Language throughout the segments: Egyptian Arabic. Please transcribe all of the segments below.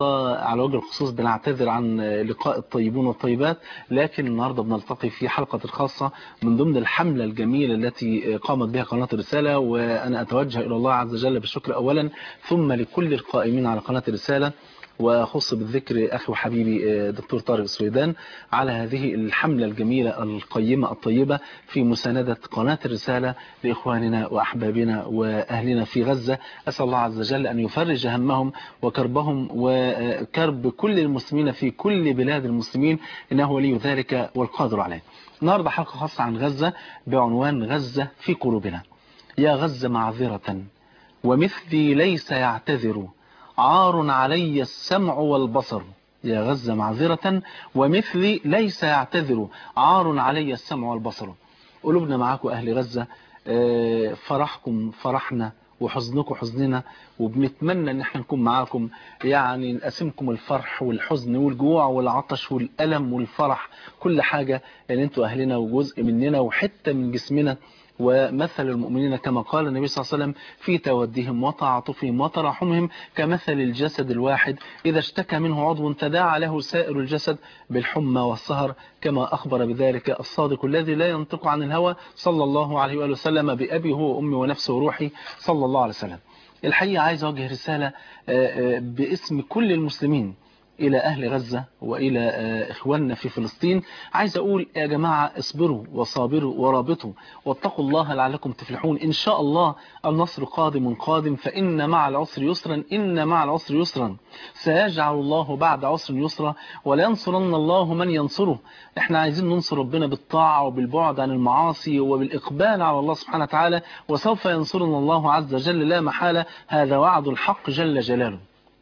على وجه الخصوص بنعتذر عن لقاء الطيبون والطيبات لكن النهاردة بنلتقي في حلقة الخاصة من ضمن الحملة الجميلة التي قامت بها قناة الرسالة وأنا أتوجه إلى الله عز وجل بالشكر أولا ثم لكل القائمين على قناة الرسالة وأخص بالذكر أخي وحبيبي دكتور طارق السويدان على هذه الحملة الجميلة القيمة الطيبة في مساندة قناة الرسالة لإخواننا وأحبابنا وأهلنا في غزة أسأل الله عز وجل أن يفرج همهم وكربهم وكرب كل المسلمين في كل بلاد المسلمين إنه ولي ذلك والقادر عليه النهاردة حلقة خاصة عن غزة بعنوان غزة في قلوبنا يا غزة معذرة ومثلي ليس يعتذر عار علي السمع والبصر يا غزة معذرة ومثلي ليس يعتذر عار علي السمع والبصر قلوبنا معاكم أهل غزة فرحكم فرحنا وحزنكم حزننا وبنتمنى ان احنا نكون معاكم يعني نقسمكم الفرح والحزن والجوع والعطش والألم والفرح كل حاجة لان انتوا اهلنا وجزء مننا وحتة من جسمنا ومثل المؤمنين كما قال النبي صلى الله عليه وسلم في تودهم وتعاطفهم وتراحمهم كمثل الجسد الواحد إذا اشتكى منه عضو تداعى له سائر الجسد بالحمى والسهر كما أخبر بذلك الصادق الذي لا ينطق عن الهوى صلى الله عليه وآله وسلم بأبي هو أمي ونفسي وروحي صلى الله عليه وسلم الحقيقة عايز أوجه رسالة باسم كل المسلمين إلى أهل غزة وإلى إخواننا في فلسطين عايز أقول يا جماعة اصبروا وصابروا ورابطوا واتقوا الله لعلكم تفلحون إن شاء الله النصر قادم قادم فإن مع العسر يسرا إن مع العسر يسرا سيجعل الله بعد عسر يسرا ولينصرن الله من ينصره احنا عايزين ننصر ربنا بالطاعة وبالبعد عن المعاصي وبالإقبال على الله سبحانه وتعالى وسوف ينصرنا الله عز وجل لا محالة هذا وعد الحق جل جلاله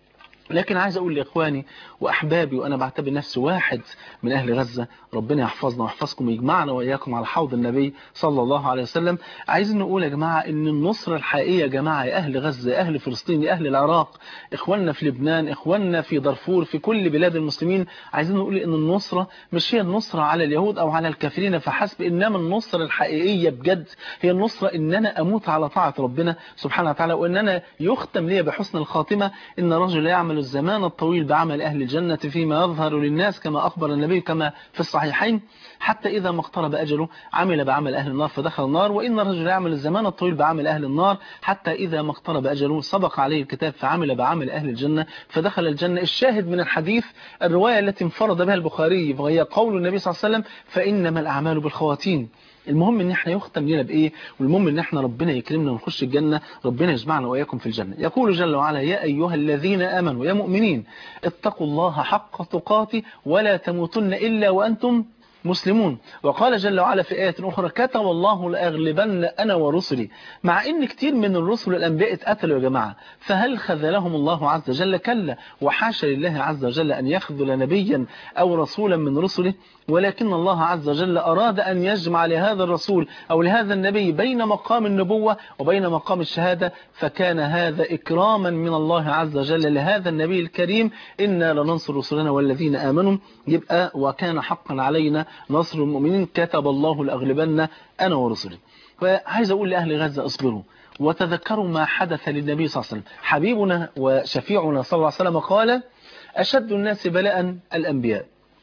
لكن عايز أقول لإخواني وأحبابي وأنا بعتبر نفسي واحد من أهل غزة ربنا يحفظنا ويحفظكم ويجمعنا وإياكم على حوض النبي صلى الله عليه وسلم عايزين نقول يا جماعة إن النصرة الحقيقية يا جماعة يا أهل غزة يا أهل فلسطين يا أهل العراق إخواننا في لبنان إخواننا في دارفور في كل بلاد المسلمين عايزين نقول إن النصرة مش هي النصرة على اليهود أو على الكافرين فحسب إنما النصرة الحقيقية بجد هي النصرة إن أنا أموت على طاعة ربنا سبحانه وتعالى وإن أنا يختم لي بحسن الخاتمة إن رجل يعمل الزمان الطويل بعمل أهل الجنة فيما يظهر للناس كما أخبر النبي كما في الصحيحين حتى إذا ما اقترب أجله عمل بعمل أهل النار فدخل النار وإن الرجل يعمل الزمان الطويل بعمل أهل النار حتى إذا ما اقترب أجله سبق عليه الكتاب فعمل بعمل أهل الجنة فدخل الجنة الشاهد من الحديث الرواية التي انفرد بها البخاري وهي قول النبي صلى الله عليه وسلم فإنما الأعمال بالخواتيم المهم ان احنا يختم لنا بايه والمهم ان احنا ربنا يكرمنا ونخش الجنة ربنا يجمعنا واياكم في الجنة يقول جل وعلا يا ايها الذين امنوا يا مؤمنين اتقوا الله حق تقاته ولا تموتن الا وانتم مسلمون وقال جل وعلا في آية أخرى كتب الله لأغلبن أنا ورسلي مع إن كتير من الرسل الأنبياء اتقتلوا يا جماعة فهل خذلهم الله عز وجل كلا وحاشا لله عز وجل أن يخذل نبيا أو رسولا من رسله ولكن الله عز وجل أراد أن يجمع لهذا الرسول أو لهذا النبي بين مقام النبوة وبين مقام الشهادة فكان هذا إكراما من الله عز وجل لهذا النبي الكريم إنا لننصر رسلنا والذين آمنوا يبقى وكان حقا علينا نصر المؤمنين كتب الله لأغلبن أنا ورسلي فعايز أقول لأهل غزة اصبروا وتذكروا ما حدث للنبي صلى الله عليه وسلم حبيبنا وشفيعنا صلى الله عليه وسلم قال أشد الناس بلاء الأنبياء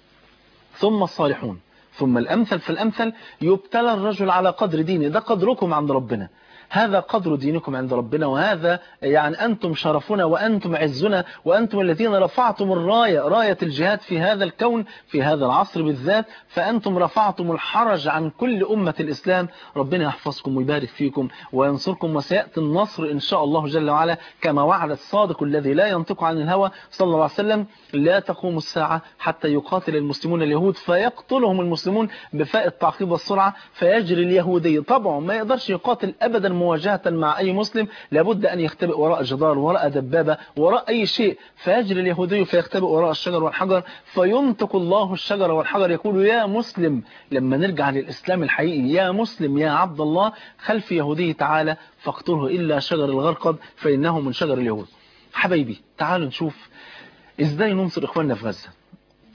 ثم الصالحون ثم الأمثل فالأمثل يبتلى الرجل على قدر دينه ده قدركم عند ربنا هذا قدر دينكم عند ربنا وهذا يعني أنتم شرفنا وأنتم عزنا وأنتم الذين رفعتم الراية راية الجهاد في هذا الكون في هذا العصر بالذات فأنتم رفعتم الحرج عن كل أمة الإسلام ربنا يحفظكم ويبارك فيكم وينصركم وسيأتي النصر إن شاء الله جل وعلا كما وعد الصادق الذي لا ينطق عن الهوى صلى الله عليه وسلم لا تقوم الساعة حتى يقاتل المسلمون اليهود فيقتلهم المسلمون بفاء التعقيب والسرعة فيجري اليهودي طبعا ما يقدرش يقاتل أبدا مواجهة مع أي مسلم لابد أن يختبئ وراء جدار وراء دبابة وراء أي شيء فيجري اليهودي فيختبئ وراء الشجر والحجر فينطق الله الشجر والحجر يقول يا مسلم لما نرجع للإسلام الحقيقي يا مسلم يا عبد الله خلف يهودي تعالى فاقتله إلا شجر الغرقد فإنه من شجر اليهود حبايبي تعالوا نشوف إزاي ننصر إخواننا في غزة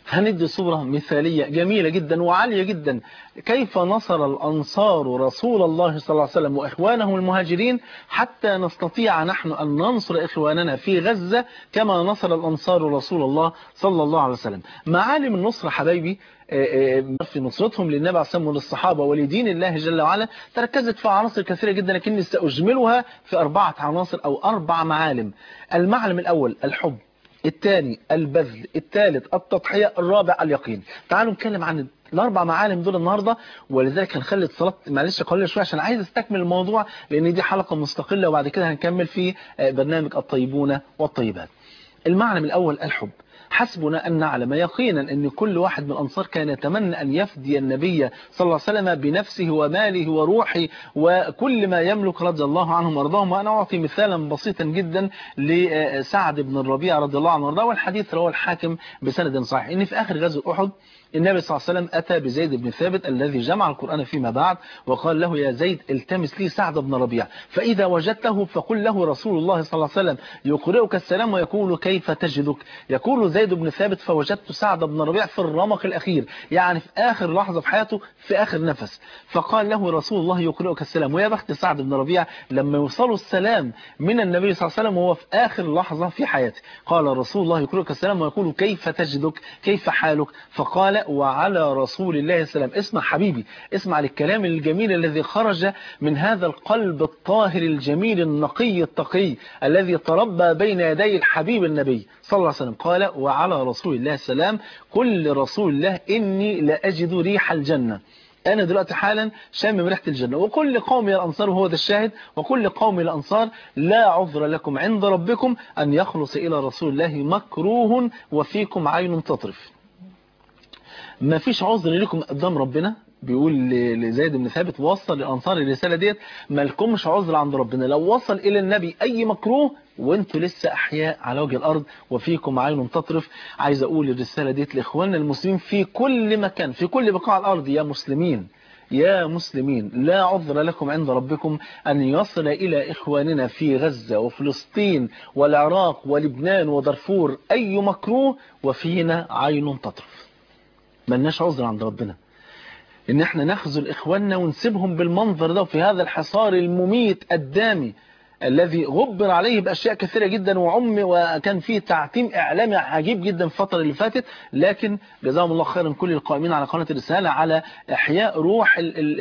هندي صورة مثالية جميلة جدا وعالية جدا كيف نصر الأنصار رسول الله صلى الله عليه وسلم وإخوانه المهاجرين حتى نستطيع نحن أن ننصر إخواننا في غزة كما نصر الأنصار رسول الله صلى الله عليه وسلم معالم النصر حبايبي في نصرتهم للنبي عليه الصلاة وللصحابة ولدين الله جل وعلا تركزت في عناصر كثيرة جدا لكني سأجملها في أربعة عناصر أو أربع معالم المعلم الأول الحب الثاني البذل الثالث التضحية الرابع اليقين تعالوا نتكلم عن الاربع معالم دول النهارده ولذلك هنخلي الصلاه معلش قليله شويه عشان عايز استكمل الموضوع لان دي حلقه مستقله وبعد كده هنكمل في برنامج الطيبون والطيبات المعلم الاول الحب حسبنا أن نعلم يقينا أن كل واحد من الأنصار كان يتمنى أن يفدي النبي صلى الله عليه وسلم بنفسه وماله وروحه وكل ما يملك رضي الله عنهم وارضاهم وأنا أعطي مثالا بسيطا جدا لسعد بن الربيع رضي الله عنه وارضاه والحديث رواه الحاكم بسند صحيح إن في آخر غزوة أحد النبي صلى الله عليه وسلم أتى بزيد بن ثابت الذي جمع القرآن فيما بعد وقال له يا زيد التمس لي سعد بن ربيع فإذا وجدته فقل له رسول الله صلى الله عليه وسلم يقرئك السلام ويقول كيف تجدك يقول زيد بن ثابت فوجدت سعد بن ربيع في الرمق الأخير يعني في آخر لحظة في حياته في آخر نفس فقال له رسول الله يقرئك السلام ويا بخت سعد بن ربيع لما يوصلوا السلام من النبي صلى الله عليه وسلم وهو في آخر لحظة في حياته قال رسول الله يقرئك السلام ويقول كيف تجدك كيف حالك فقال وعلى رسول الله السلام اسمع حبيبي اسمع للكلام الجميل الذي خرج من هذا القلب الطاهر الجميل النقي التقي الذي تربى بين يدي الحبيب النبي صلى الله عليه وسلم قال وعلى رسول الله السلام كل رسول الله إني لأجد ريح الجنة أنا دلوقتي حالا شامم ريحة الجنة وكل قوم الأنصار وهو ده الشاهد وكل قوم الأنصار لا عذر لكم عند ربكم أن يخلص إلى رسول الله مكروه وفيكم عين تطرف ما فيش عذر لكم قدام ربنا بيقول لزيد بن ثابت وصل للأنصار الرسالة ديت ما لكمش عذر عند ربنا لو وصل إلى النبي أي مكروه وانتوا لسه أحياء على وجه الأرض وفيكم عين تطرف عايز أقول الرسالة ديت لإخواننا المسلمين في كل مكان في كل بقاع الأرض يا مسلمين يا مسلمين لا عذر لكم عند ربكم أن يصل إلى إخواننا في غزة وفلسطين والعراق ولبنان ودرفور أي مكروه وفينا عين تطرف ملناش عذر عند ربنا ان احنا نخذل اخواننا ونسيبهم بالمنظر ده في هذا الحصار المميت الدامي الذي غبر عليه بأشياء كثيرة جدا وعم وكان فيه تعتيم إعلامي عجيب جدا الفترة اللي فاتت لكن جزاهم الله خيرا كل القائمين على قناة الرسالة على إحياء روح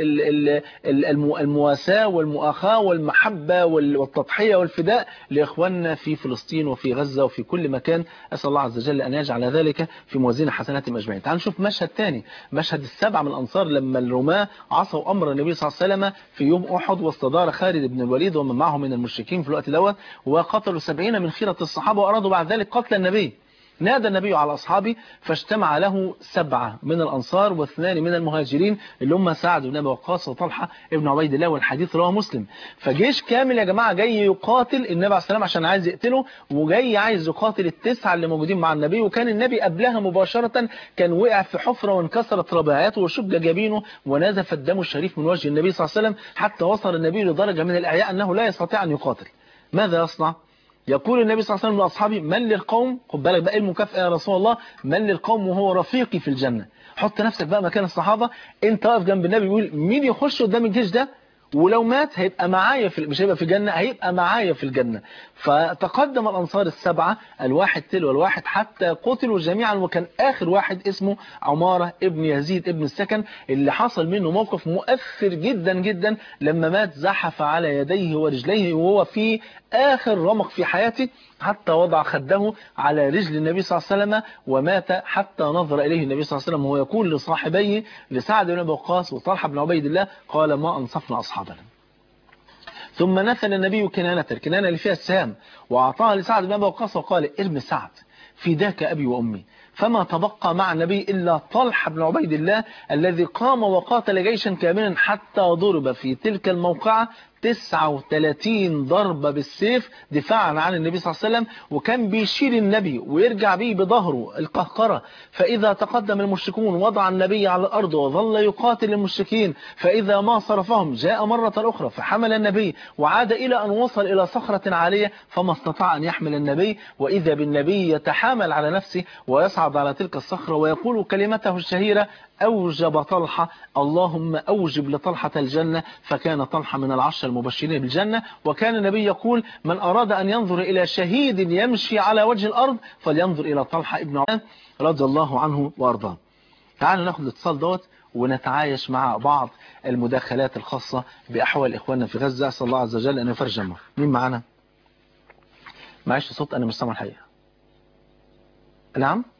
المواساة والمؤاخاة والمحبة والتضحية والفداء لإخواننا في فلسطين وفي غزة وفي كل مكان أسأل الله عز وجل أن يجعل ذلك في موازين حسناتهم أجمعين تعالوا نشوف مشهد تاني مشهد السبعة من الأنصار لما الرماة عصوا أمر النبي صلى الله عليه وسلم في يوم أحد واستدار خالد بن الوليد ومن معه من المشركين في الوقت دوت وقتلوا سبعين من خيرة الصحابة وأرادوا بعد ذلك قتل النبي نادى النبي على أصحابه فاجتمع له سبعة من الأنصار واثنان من المهاجرين اللي هم سعد بن أبي وقاص وطلحة ابن عبيد الله والحديث رواه مسلم فجيش كامل يا جماعة جاي يقاتل النبي عليه السلام عشان عايز يقتله وجاي عايز يقاتل التسعة اللي موجودين مع النبي وكان النبي قبلها مباشرة كان وقع في حفرة وانكسرت رباعياته وشج جبينه ونزف الدم الشريف من وجه النبي صلى الله عليه وسلم حتى وصل النبي لدرجة من الإعياء أنه لا يستطيع أن يقاتل ماذا يصنع؟ يقول النبي صلى الله عليه وسلم لأصحابه من للقوم خد بالك بقى المكافأة يا رسول الله من للقوم وهو رفيقي في الجنة حط نفسك بقى مكان الصحابة انت واقف جنب النبي يقول مين يخش قدام الجيش ده ولو مات هيبقى معايا في مش هيبقى في الجنة هيبقى معايا في الجنة فتقدم الأنصار السبعة الواحد تلو الواحد حتى قتلوا جميعا وكان آخر واحد اسمه عمارة ابن يزيد ابن السكن اللي حصل منه موقف مؤثر جدا جدا لما مات زحف على يديه ورجليه وهو في آخر رمق في حياته حتى وضع خده على رجل النبي صلى الله عليه وسلم ومات حتى نظر إليه النبي صلى الله عليه وسلم وهو يقول لصاحبيه لسعد بن أبي وقاص وطلحة بن عبيد الله قال ما أنصفنا أصحابنا ثم نثل النبي كنانة الكنانة اللي فيها السهام وأعطاها لسعد بن أبي وقاص وقال ارمي سعد فداك أبي وأمي فما تبقى مع النبي إلا طلحة بن عبيد الله الذي قام وقاتل جيشا كاملا حتى ضرب في تلك الموقعة 39 ضربة بالسيف دفاعا عن النبي صلى الله عليه وسلم وكان بيشيل النبي ويرجع به بظهره القهقرة فإذا تقدم المشركون وضع النبي على الأرض وظل يقاتل المشركين فإذا ما صرفهم جاء مرة أخرى فحمل النبي وعاد إلى أن وصل إلى صخرة عالية فما استطاع أن يحمل النبي وإذا بالنبي يتحامل على نفسه ويصعد على تلك الصخرة ويقول كلمته الشهيرة أوجب طلحة اللهم أوجب لطلحة الجنة فكان طلحة من العشر المبشرين بالجنة وكان النبي يقول من أراد أن ينظر إلى شهيد يمشي على وجه الأرض فلينظر إلى طلحة ابن عمان رضي الله عنه وأرضاه تعالوا ناخد الاتصال دوت ونتعايش مع بعض المداخلات الخاصة بأحوال إخواننا في غزة أسأل الله عز وجل أن يفرج همهم مين معانا معيش صوت أنا مش سامع الحقيقة نعم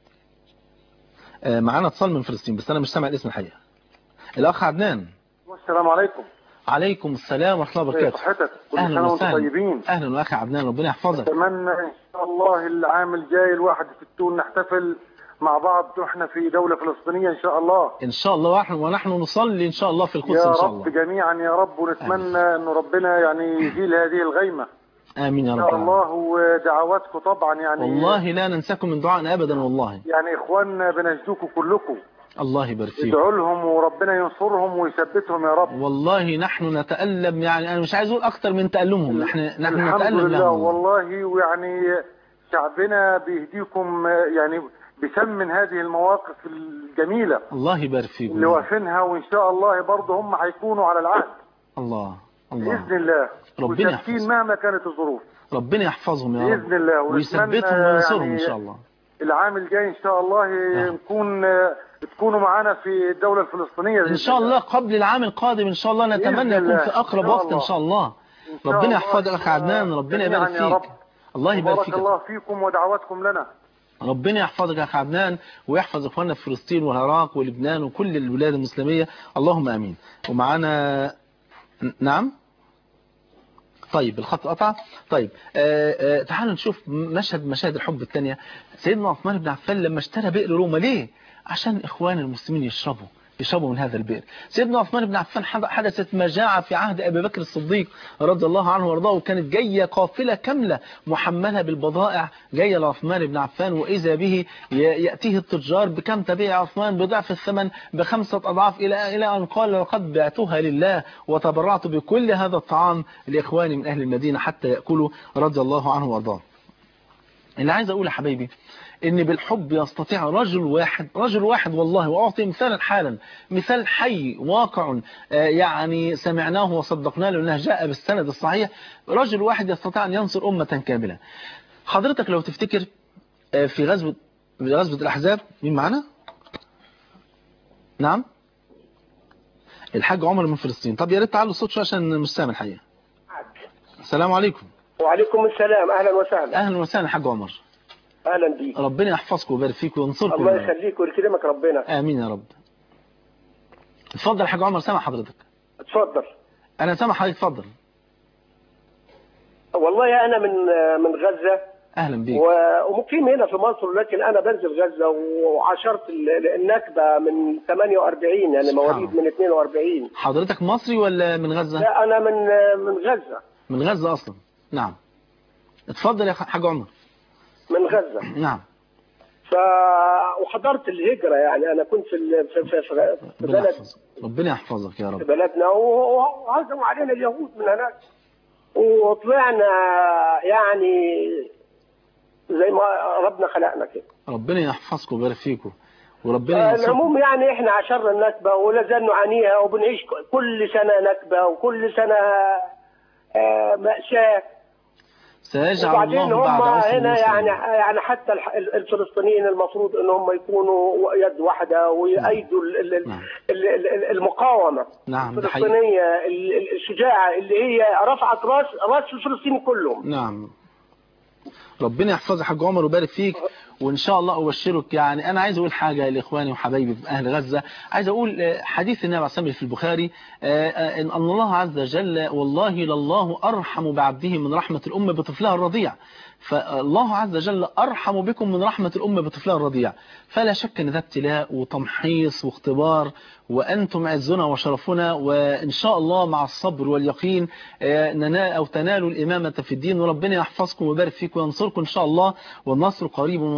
آه، معانا اتصال من فلسطين بس أنا مش سامع الاسم الحقيقة الأخ عدنان السلام عليكم عليكم السلام ورحمة الله وبركاته صحتك كل أهلا سنة وانتم وسهلا طيبين أهلا وأخي عدنان ربنا يحفظك اتمنى ان شاء الله العام الجاي الواحد في التون نحتفل مع بعض واحنا في دولة فلسطينية ان شاء الله إن شاء الله ونحن, ونحن نصلي إن شاء الله في القدس يا إن شاء رب الله جميعا يا رب ونتمنى انه ربنا يعني يزيل هذه الغيمة آمين يا ان رب شاء العالمين. الله ودعواتكم طبعا يعني والله لا ننساكم من دعائنا أبدا والله يعني اخواننا بنجدوكم كلكم الله يبارك فيك ادعوا لهم وربنا ينصرهم ويثبتهم يا رب والله نحن نتألم يعني أنا مش عايز أقول أكتر من تألمهم نحن نحن الحمد نتألم لله لهم والله ويعني شعبنا بيهديكم يعني بيثمن هذه المواقف الجميلة الله يبارك فيك اللي واقفينها وان شاء الله برضه هم هيكونوا على العهد الله الله باذن الله ربنا وثابتين يحفظهم. مهما كانت الظروف ربنا يحفظهم يا رب باذن الله ونتمنى ويثبتهم وينصرهم يعني إن شاء الله العام الجاي ان شاء الله نكون تكونوا معانا في الدوله الفلسطينيه إن بإذن شاء الله قبل العام القادم إن شاء الله نتمنى بإذن يكون الله. في أقرب إن شاء وقت إن الله. شاء الله إن شاء ربنا الله. يحفظك أخ عدنان ربنا يبارك جميعاً يا فيك رب. الله يبارك بارك فيك الله فيكم ودعواتكم لنا ربنا يحفظك يا أخ عدنان ويحفظ إخواننا في فلسطين والعراق ولبنان وكل البلاد المسلمية اللهم آمين ومعانا ن- نعم طيب الخط قطع طيب آه آه تعالوا نشوف مشهد مشاهد الحب الثانية سيدنا عثمان بن عفان لما اشترى بئر روما ليه عشان إخوان المسلمين يشربوا يشربوا من هذا البئر سيدنا عثمان بن عفان حد- حدثت مجاعة في عهد أبي بكر الصديق رضي الله عنه وارضاه وكانت جاية قافلة كاملة محملة بالبضائع جاية لعثمان بن عفان وإذا به ي- يأتيه التجار بكم تبيع عثمان بضعف الثمن بخمسة أضعاف إلى إلى أن قال لقد بعتها لله وتبرعت بكل هذا الطعام لإخواني من أهل المدينة حتى يأكلوا رضي الله عنه وارضاه اللي عايز أقول يا حبايبي ان بالحب يستطيع رجل واحد رجل واحد والله واعطي مثالا حالا مثال حي واقع آه، يعني سمعناه وصدقناه لانه جاء بالسند الصحيح رجل واحد يستطيع ان ينصر امه كامله حضرتك لو تفتكر آه، في غزوه في غزوه الاحزاب مين معانا نعم الحاج عمر من فلسطين طب يا ريت تعالوا الصوت شويه عشان مش سامع الحقيقه السلام عليكم وعليكم السلام اهلا وسهلا اهلا وسهلا حاج عمر اهلا بيك ربنا يحفظكم ويبارك فيكم وينصركم الله يا رب. يخليك ويكرمك ربنا امين يا رب اتفضل يا حاج عمر سامع حضرتك اتفضل انا سامع حضرتك اتفضل والله انا من من غزه اهلا بيك و- ومقيم هنا في مصر لكن انا بنزل غزه وعاشرت ال- النكبه من 48 يعني سبحان مواليد الله. من 42 حضرتك مصري ولا من غزة لا انا من من غزه من غزة اصلا نعم اتفضل يا حاج عمر من غزه نعم ف وحضرت الهجره يعني انا كنت في ال- في, في, في, في ربنا بلد يحفظك ربنا يحفظك يا في رب بلدنا و- وهزموا علينا اليهود من هناك وطلعنا يعني زي ما ربنا خلقنا كده ربنا يحفظكم ويبارك فيكم وربنا ينصركم العموم يعني احنا عشرنا النكبه ولا زال نعانيها وبنعيش كل سنه نكبه وكل سنه آه، مأساة سيجعل وبعدين الله هم بعد عسر هنا يسرا. يعني يعني حتى الح- الفلسطينيين المفروض ان هم يكونوا يد واحده ويأيدوا ال- ال- ال- نعم. ال- ال- المقاومه نعم ده حقيقي الفلسطينيه ال- ال- الشجاعه اللي هي رفعت راس راس الفلسطينيين كلهم نعم ربنا يحفظك يا حاج عمر ويبارك فيك وان شاء الله ابشرك يعني انا عايز اقول حاجه لاخواني وحبايبي في اهل غزه عايز اقول آه، حديث النبي عليه الصلاه والسلام في البخاري آه، آه، ان الله عز وجل والله لله ارحم بعبده من رحمه الام بطفلها الرضيع فالله عز وجل ارحم بكم من رحمه الام بطفلها الرضيع فلا شك ان ده ابتلاء وتمحيص واختبار وانتم عزنا وشرفنا وان شاء الله مع الصبر واليقين آه، ننال او تنالوا الامامه في الدين وربنا يحفظكم ويبارك فيكم وينصركم ان شاء الله والنصر قريب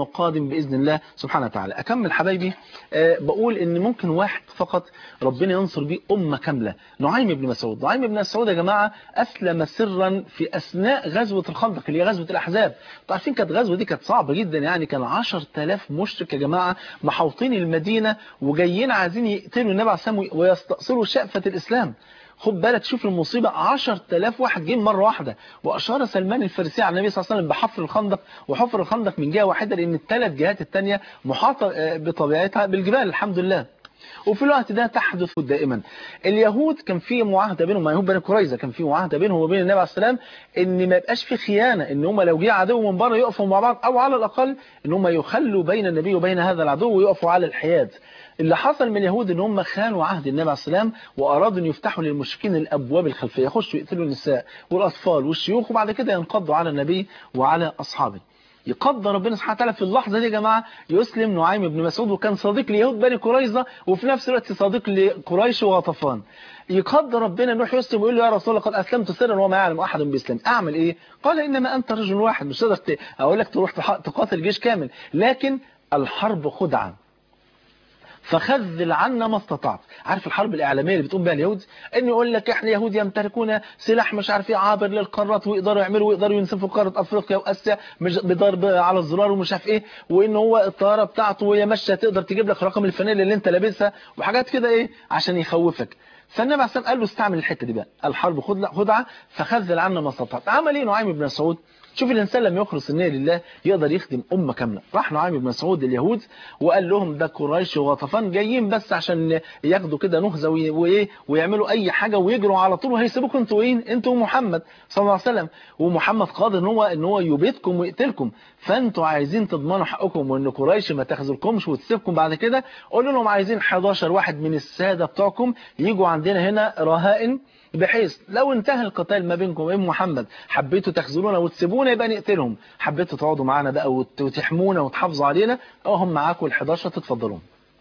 قادم بإذن الله سبحانه وتعالى أكمل حبايبي أه بقول إن ممكن واحد فقط ربنا ينصر بيه أمة كاملة نعيم بن مسعود نعيم بن مسعود يا جماعة أسلم سرا في أثناء غزوة الخندق اللي هي غزوة الأحزاب عارفين كانت غزوة دي كانت صعبة جدا يعني كان 10000 مشرك يا جماعة محوطين المدينة وجايين عايزين يقتلوا النبي عليه الصلاة والسلام ويستأصلوا شأفة الإسلام خد بالك شوف المصيبة 10000 واحد جه مرة واحدة وأشار سلمان الفارسي على النبي صلى الله عليه وسلم بحفر الخندق وحفر الخندق من جهة واحدة لأن الثلاث جهات الثانية محاطة بطبيعتها بالجبال الحمد لله وفي الوقت ده تحدث دائما اليهود كان في معاهده بينهم يهود بني قريظه كان في معاهده بينهم وبين النبي عليه السلام ان ما يبقاش في خيانه ان هم لو جه عدو من بره يقفوا مع بعض او على الاقل ان هم يخلوا بين النبي وبين هذا العدو ويقفوا على الحياد اللي حصل من اليهود ان هم خانوا عهد النبي عليه السلام وارادوا ان يفتحوا للمشركين الابواب الخلفيه يخشوا يقتلوا النساء والاطفال والشيوخ وبعد كده ينقضوا على النبي وعلى اصحابه يقدر ربنا سبحانه وتعالى في اللحظة دي يا جماعة يسلم نعيم بن مسعود وكان صديق ليهود بني قريظة وفي نفس الوقت صديق لقريش وغطفان يقدر ربنا يروح يسلم ويقول له يا رسول الله قد أسلمت سرا وما يعلم أحد بيسلم أعمل إيه قال إنما أنت رجل واحد مش تقدر أقول لك تروح تقاتل جيش كامل لكن الحرب خدعة فخذل عنا ما استطعت عارف الحرب الإعلامية اللي بتقوم بها اليهود ان يقول لك احنا يهود يمتلكون سلاح مش عارف ايه عابر للقارات ويقدروا يعملوا ويقدروا ينسفوا قارة افريقيا واسيا مش بضرب على الزرار ومش عارف ايه وان هو الطياره بتاعته وهي ماشيه تقدر تجيب لك رقم الفانيلا اللي انت لابسها وحاجات كده ايه عشان يخوفك فالنبي عليه الصلاه قال له استعمل الحته دي بقى الحرب خدعه فخذل عنا ما استطعت عمل ايه نعيم بن مسعود شوف الإنسان لما يخلص النية لله يقدر يخدم أمة كاملة راح نعيم بن مسعود اليهود وقال لهم ده قريش وغطفان جايين بس عشان ياخدوا كده نهزة وإيه ويعملوا أي حاجة ويجروا على طول وهيسيبوكم أنتوا إيه أنتوا محمد صلى الله عليه وسلم ومحمد قادر إن هو إن هو يبيدكم ويقتلكم فأنتوا عايزين تضمنوا حقكم وإن قريش ما تخذلكمش وتسيبكم بعد كده قولوا لهم عايزين 11 واحد من السادة بتوعكم يجوا عندنا هنا رهائن بحيث لو انتهى القتال ما بينكم وبين محمد حبيتوا تخذلونا وتسيبونا يبقى نقتلهم حبيتوا تقعدوا معانا بقى وتحمونا وتحافظوا علينا اهم معاكم ال11 تتفضلوا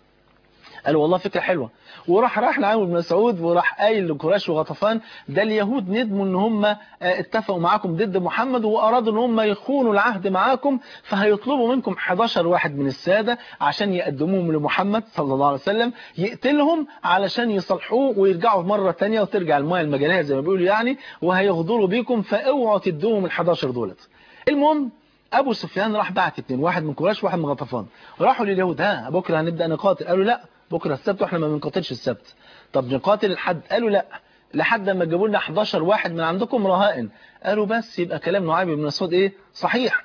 قالوا والله فكرة حلوة وراح راح نعيم بن مسعود وراح قايل لقريش وغطفان ده اليهود ندموا ان هم اتفقوا معاكم ضد محمد وارادوا ان هم يخونوا العهد معاكم فهيطلبوا منكم 11 واحد من السادة عشان يقدموهم لمحمد صلى الله عليه وسلم يقتلهم علشان يصلحوه ويرجعوا مرة تانية وترجع المايه المجانية زي ما بيقولوا يعني وهيغدروا بيكم فاوعوا تدوهم ال11 دولت المهم ابو سفيان راح بعت اتنين واحد من قريش وواحد من غطفان راحوا لليهود ها بكره هنبدا نقاتل قالوا لا بكره السبت واحنا ما بنقاتلش السبت طب نقاتل الحد قالوا لا لحد ما جابوا لنا 11 واحد من عندكم رهائن قالوا بس يبقى كلام نعيم بن مسعود ايه صحيح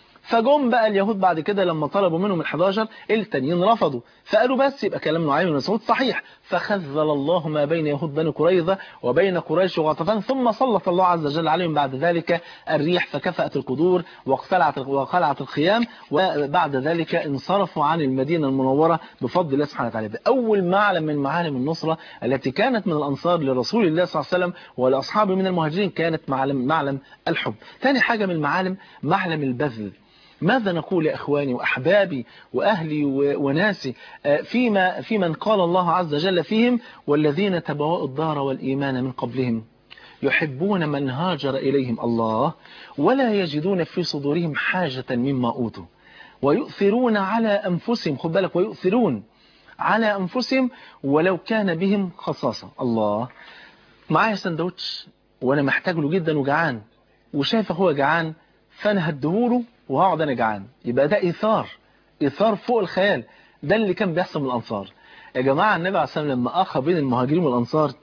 فجم بقى اليهود بعد كده لما طلبوا منهم ال11 التانيين رفضوا فقالوا بس يبقى كلام نعيم بن مسعود صحيح فخذل الله ما بين يهود بني قريظة وبين قريش وغطفان ثم سلط الله عز وجل عليهم بعد ذلك الريح فكفأت القدور وقلعت وقلعت الخيام وبعد ذلك انصرفوا عن المدينة المنورة بفضل الله سبحانه وتعالى أول معلم من معالم النصرة التي كانت من الأنصار لرسول الله صلى الله عليه وسلم ولأصحابه من المهاجرين كانت معلم معلم الحب ثاني حاجة من المعالم معلم البذل ماذا نقول يا إخواني وأحبابي وأهلي وناسي فيما في من قال الله عز وجل فيهم والذين تبوأوا الدار والإيمان من قبلهم يحبون من هاجر إليهم الله ولا يجدون في صدورهم حاجة مما أوتوا ويؤثرون على أنفسهم خد بالك ويؤثرون على أنفسهم ولو كان بهم خصاصة الله معايا سندوتش وأنا محتاج له جدا وجعان وشايف هو جعان فأنا هديهوله وهقعد انا جعان يبقى ده ايثار ايثار فوق الخيال ده اللي كان بيحصل من الانصار يا جماعه النبي عليه الصلاه والسلام لما اخى بين المهاجرين والانصار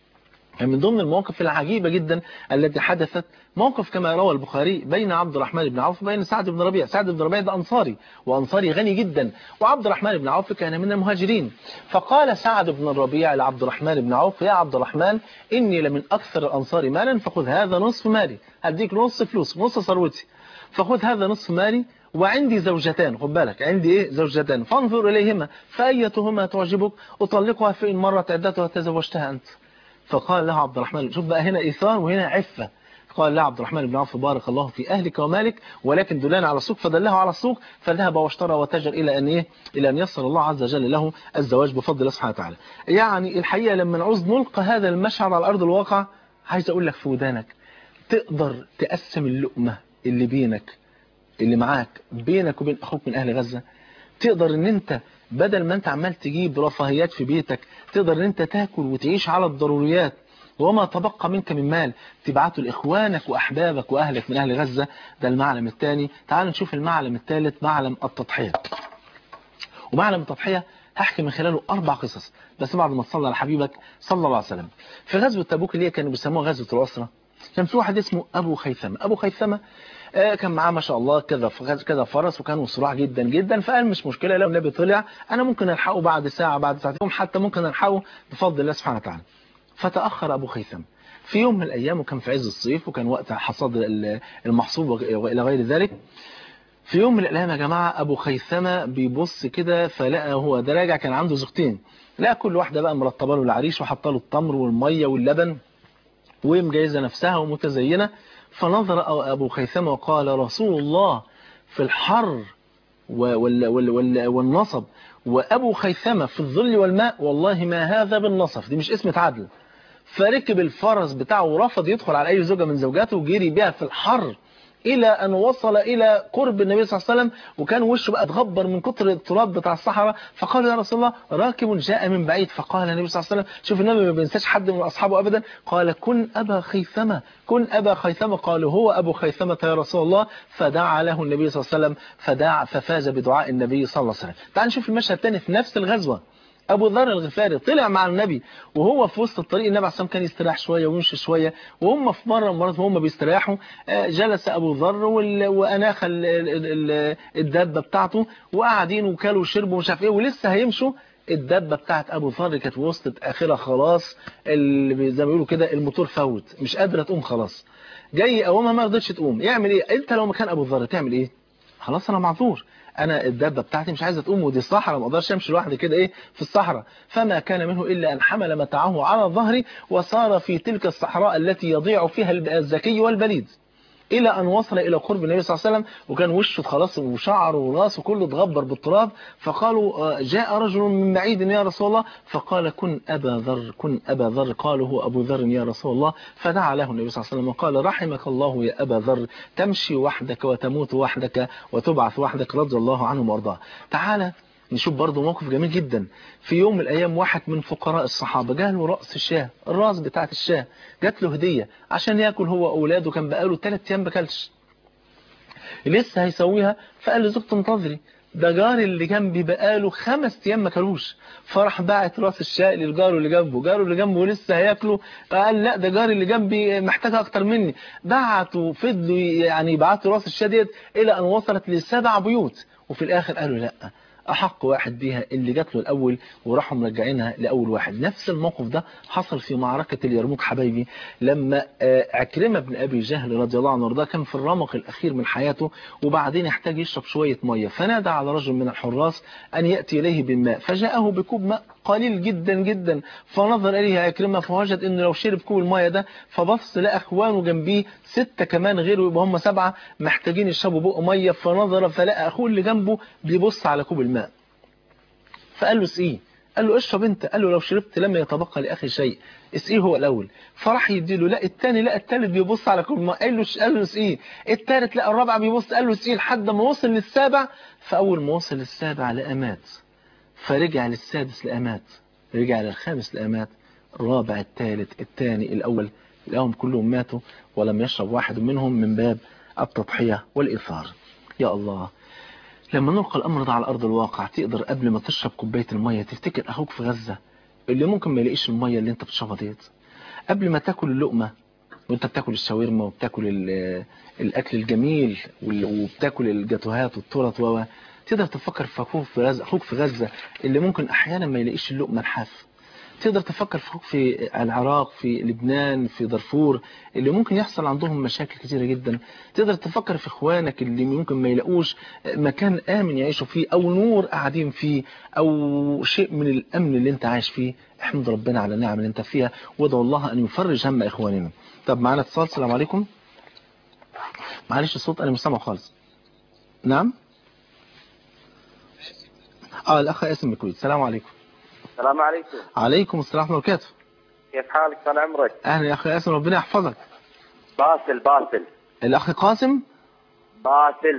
كان من ضمن المواقف العجيبة جدا التي حدثت موقف كما روى البخاري بين عبد الرحمن بن عوف وبين سعد بن ربيع سعد بن ربيع ده أنصاري وأنصاري غني جدا وعبد الرحمن بن عوف كان من المهاجرين فقال سعد بن الربيع لعبد الرحمن بن عوف يا عبد الرحمن إني لمن أكثر الأنصار مالا فخذ هذا نصف مالي هديك نص فلوس نص ثروتي فخذ هذا نصف مالي وعندي زوجتان خد بالك عندي ايه زوجتان فانظر اليهما فايتهما تعجبك اطلقها فان مرت عدتها تزوجتها انت فقال له عبد الرحمن شوف بقى هنا ايثار وهنا عفه قال له عبد الرحمن بن عوف بارك الله في اهلك ومالك ولكن دلنا على السوق فدله على السوق فذهب واشترى وتجر الى ان ايه الى ان يسر الله عز وجل له الزواج بفضل الله سبحانه وتعالى يعني الحقيقه لما نعوز نلقى هذا المشعر على ارض الواقع عايز اقول لك في ودانك تقدر تقسم اللقمه اللي بينك اللي معاك بينك وبين اخوك من اهل غزة تقدر ان انت بدل ما انت عمال تجيب رفاهيات في بيتك تقدر ان انت تاكل وتعيش على الضروريات وما تبقى منك من مال تبعته لاخوانك واحبابك واهلك من اهل غزة ده المعلم الثاني تعال نشوف المعلم الثالث معلم التضحية ومعلم التضحية هحكي من خلاله أربع قصص بس بعد ما تصلى على حبيبك صلى الله عليه وسلم في غزوة تبوك اللي هي كانوا بيسموها غزوة الأسرة كان في واحد اسمه أبو خيثمة أبو خيثمة آه كان معاه ما شاء الله كذا كذا فرس وكانوا صراع جدا جدا فقال مش مشكلة لو النبي طلع أنا ممكن ألحقه بعد ساعة بعد ساعتين حتى ممكن ألحقه بفضل الله سبحانه وتعالى فتأخر أبو خيثمة في يوم من الأيام وكان في عز الصيف وكان وقت حصاد المحصول وإلى غير ذلك في يوم من الأيام يا جماعة أبو خيثمة بيبص كده فلقى هو ده راجع كان عنده زوجتين لقى كل واحدة بقى مرتبة له العريش وحاطه له التمر والمية واللبن ومجهزة نفسها ومتزينة فنظر أبو خيثمة وقال رسول الله في الحر والنصب وأبو خيثمة في الظل والماء والله ما هذا بالنصف دي مش اسم عدل فركب الفرس بتاعه ورفض يدخل على أي زوجة من زوجاته وجري بيها في الحر إلى أن وصل إلى قرب النبي صلى الله عليه وسلم وكان وشه بقى اتغبر من كتر التراب بتاع الصحراء فقال يا رسول الله راكب جاء من بعيد فقال النبي صلى الله عليه وسلم شوف النبي ما بينساش حد من أصحابه أبدا قال كن أبا خيثمة كن أبا خيثمة قال هو أبو خيثمة يا رسول الله فدعا له النبي صلى الله عليه وسلم فدعا ففاز بدعاء النبي صلى الله عليه وسلم تعال نشوف المشهد الثاني في نفس الغزوة أبو ذر الغفاري طلع مع النبي وهو في وسط الطريق النبي عليه الصلاة كان يستريح شوية ويمشي شوية وهم في مرة مرات وهم بيستريحوا جلس أبو ذر وأناخ الدابة بتاعته وقاعدين وكلوا وشربوا ومش عارف إيه ولسه هيمشوا الدابة بتاعت أبو ذر كانت وسطت آخرها خلاص اللي زي ما بيقولوا كده الموتور فوت مش قادرة تقوم خلاص جاي قومها ما رضتش تقوم يعمل إيه أنت لو مكان أبو ذر تعمل إيه خلاص أنا معذور انا الدابه بتاعتي مش عايزه تقوم ودي الصحراء ما اقدرش امشي لوحدي كده ايه في الصحراء فما كان منه الا ان حمل متاعه على ظهري وصار في تلك الصحراء التي يضيع فيها الذكي والبليد إلى أن وصل إلى قرب النبي صلى الله عليه وسلم وكان وشه خلاص وشعره وراسه كله اتغبر بالتراب فقالوا جاء رجل من بعيد يا رسول الله فقال كن أبا ذر كن أبا ذر قالوا هو أبو ذر يا رسول الله فدعا له النبي صلى الله عليه وسلم وقال رحمك الله يا أبا ذر تمشي وحدك وتموت وحدك وتبعث وحدك رضي الله عنه وارضاه تعالى نشوف برضه موقف جميل جدا في يوم من الأيام واحد من فقراء الصحابة جاء له رأس الشاه الراس بتاعت الشاه جات له هدية عشان ياكل هو وأولاده كان بقاله ثلاث أيام بكلش لسه هيسويها فقال لزوجته انتظري ده جاري اللي جنبي بقاله خمس ايام ما كلوش فراح باعت راس الشاي للجار اللي جنبه جاره اللي جنبه لسه هياكله فقال لا ده جاري اللي جنبي محتاجها اكتر مني بعتوا فضلوا يعني يبعتوا راس الشاي ديت الى ان وصلت لسبع بيوت وفي الاخر قالوا لا أحق واحد بيها اللي جات له الأول وراحوا مرجعينها لأول واحد نفس الموقف ده حصل في معركة اليرموك حبايبي لما عكرمة بن أبي جهل رضي الله عنه وارضاه كان في الرمق الأخير من حياته وبعدين يحتاج يشرب شوية مية فنادى على رجل من الحراس أن يأتي إليه بالماء فجاءه بكوب ماء قليل جدا جدا فنظر إليه عكرمة فوجد أنه لو شرب كوب المية ده فبص لقى أخوانه جنبيه ستة كمان غيره يبقى هم سبعة محتاجين يشربوا بق مية فنظر فلقى أخوه اللي جنبه بيبص على كوب الماء فقال له اسقيه قال له اشرب انت قال له لو شربت لم يتبقى لاخي شيء اسقيه هو الاول فراح يديله لا الثاني لا الثالث بيبص على كل ما قال له قال له اسقيه الثالث لا الرابع بيبص قال له اسقيه لحد ما وصل للسابع فاول ما وصل للسابع لقى مات فرجع للسادس لقى مات رجع للخامس لقى مات الرابع الثالث الثاني الاول لقاهم كلهم ماتوا ولم يشرب واحد منهم من باب التضحيه والايثار يا الله لما نلقى الأمر ده على أرض الواقع تقدر قبل ما تشرب كوباية المية تفتكر أخوك في غزة اللي ممكن ما يلاقيش المية اللي انت بتشربها ديت قبل ما تاكل اللقمة وانت بتاكل الشاورما وبتاكل الأكل الجميل وبتاكل الجاتوهات والتورت و تقدر تفكر في أخوك في غزة أخوك في غزة اللي ممكن أحيانا ما يلاقيش اللقمة الحاف تقدر تفكر في أخوك في العراق في لبنان في دارفور اللي ممكن يحصل عندهم مشاكل كتيرة جدا تقدر تفكر في إخوانك اللي ممكن ما يلاقوش مكان آمن يعيشوا فيه أو نور قاعدين فيه أو شيء من الأمن اللي انت عايش فيه احمد ربنا على النعم اللي انت فيها وادعو الله أن يفرج هم إخواننا طب معانا اتصال السلام عليكم معلش الصوت أنا مش سامعه خالص نعم اه الأخ اسم الكويت السلام عليكم السلام عليكم عليكم السلام ورحمة الله وبركاته كيف حالك طال عمرك أهلا يا أخي ياسر ربنا يحفظك باسل باسل الأخ قاسم باسل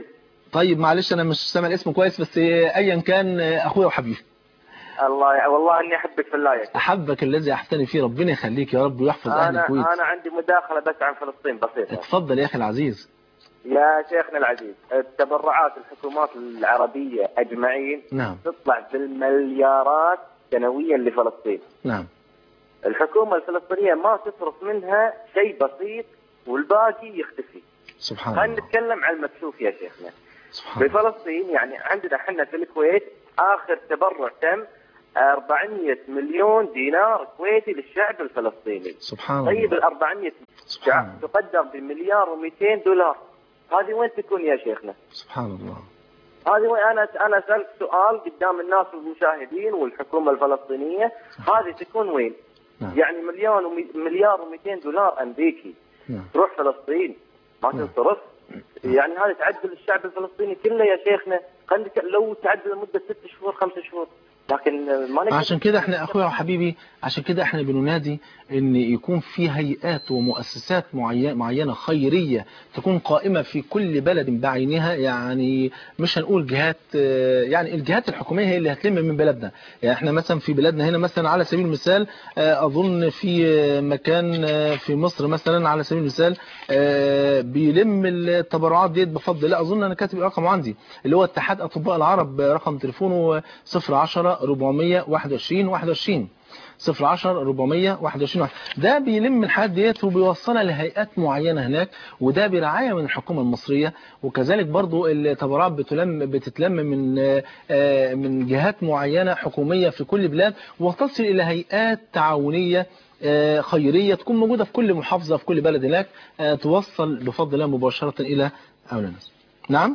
طيب معلش انا مش سامع الاسم كويس بس ايا كان اخويا وحبيبي الله والله اني احبك في الله يا شيخ احبك الذي احتني فيه ربنا يخليك يا رب ويحفظ اهل انا الكويت انا عندي مداخله بس عن فلسطين بسيطه اتفضل يا اخي العزيز يا شيخنا العزيز التبرعات الحكومات العربيه اجمعين نعم تطلع بالمليارات سنويا لفلسطين نعم الحكومه الفلسطينيه ما تصرف منها شيء بسيط والباقي يختفي سبحان خلينا الله نتكلم عن المكشوف يا شيخنا سبحان الله بفلسطين يعني عندنا احنا في الكويت اخر تبرع تم 400 مليون دينار كويتي للشعب الفلسطيني سبحان طيب ال الله 400 سبحان الله تقدر بمليار و200 دولار هذه وين تكون يا شيخنا؟ سبحان الله هذه وين انا انا سالت سؤال قدام الناس والمشاهدين والحكومه الفلسطينيه هذه تكون وين؟ نعم. يعني مليون ومي... مليار و200 دولار امريكي نعم تروح فلسطين ما نعم. تنصرف يعني هذا تعدل الشعب الفلسطيني كله يا شيخنا خلينا نك- لو تعدل لمده ست شهور خمس شهور لكن ما نقدر عشان كده احنا اخويا وحبيبي عشان كده احنا بننادي ان يكون في هيئات ومؤسسات معينه معينه خيريه تكون قائمه في كل بلد بعينها يعني مش هنقول جهات اه، يعني الجهات الحكوميه هي اللي هتلم من بلدنا يعني احنا مثلا في بلادنا هنا مثلا على سبيل المثال اه، اظن في اه، مكان اه، في مصر مثلا على سبيل المثال اه، بيلم التبرعات ديت بفضل الله اظن انا كاتب رقم عندي اللي هو اتحاد اطباء العرب رقم تليفونه 010 421 21 010 421 ده بيلم الحاجات ديت وبيوصلها لهيئات معينه هناك وده برعايه من الحكومه المصريه وكذلك برضو التبرعات بتلم بتتلم من آه، من جهات معينه حكوميه في كل بلاد وتصل الى هيئات تعاونيه آه، خيريه تكون موجوده في كل محافظه في كل بلد هناك آه، توصل بفضل الله مباشره الى اولى الناس. نعم؟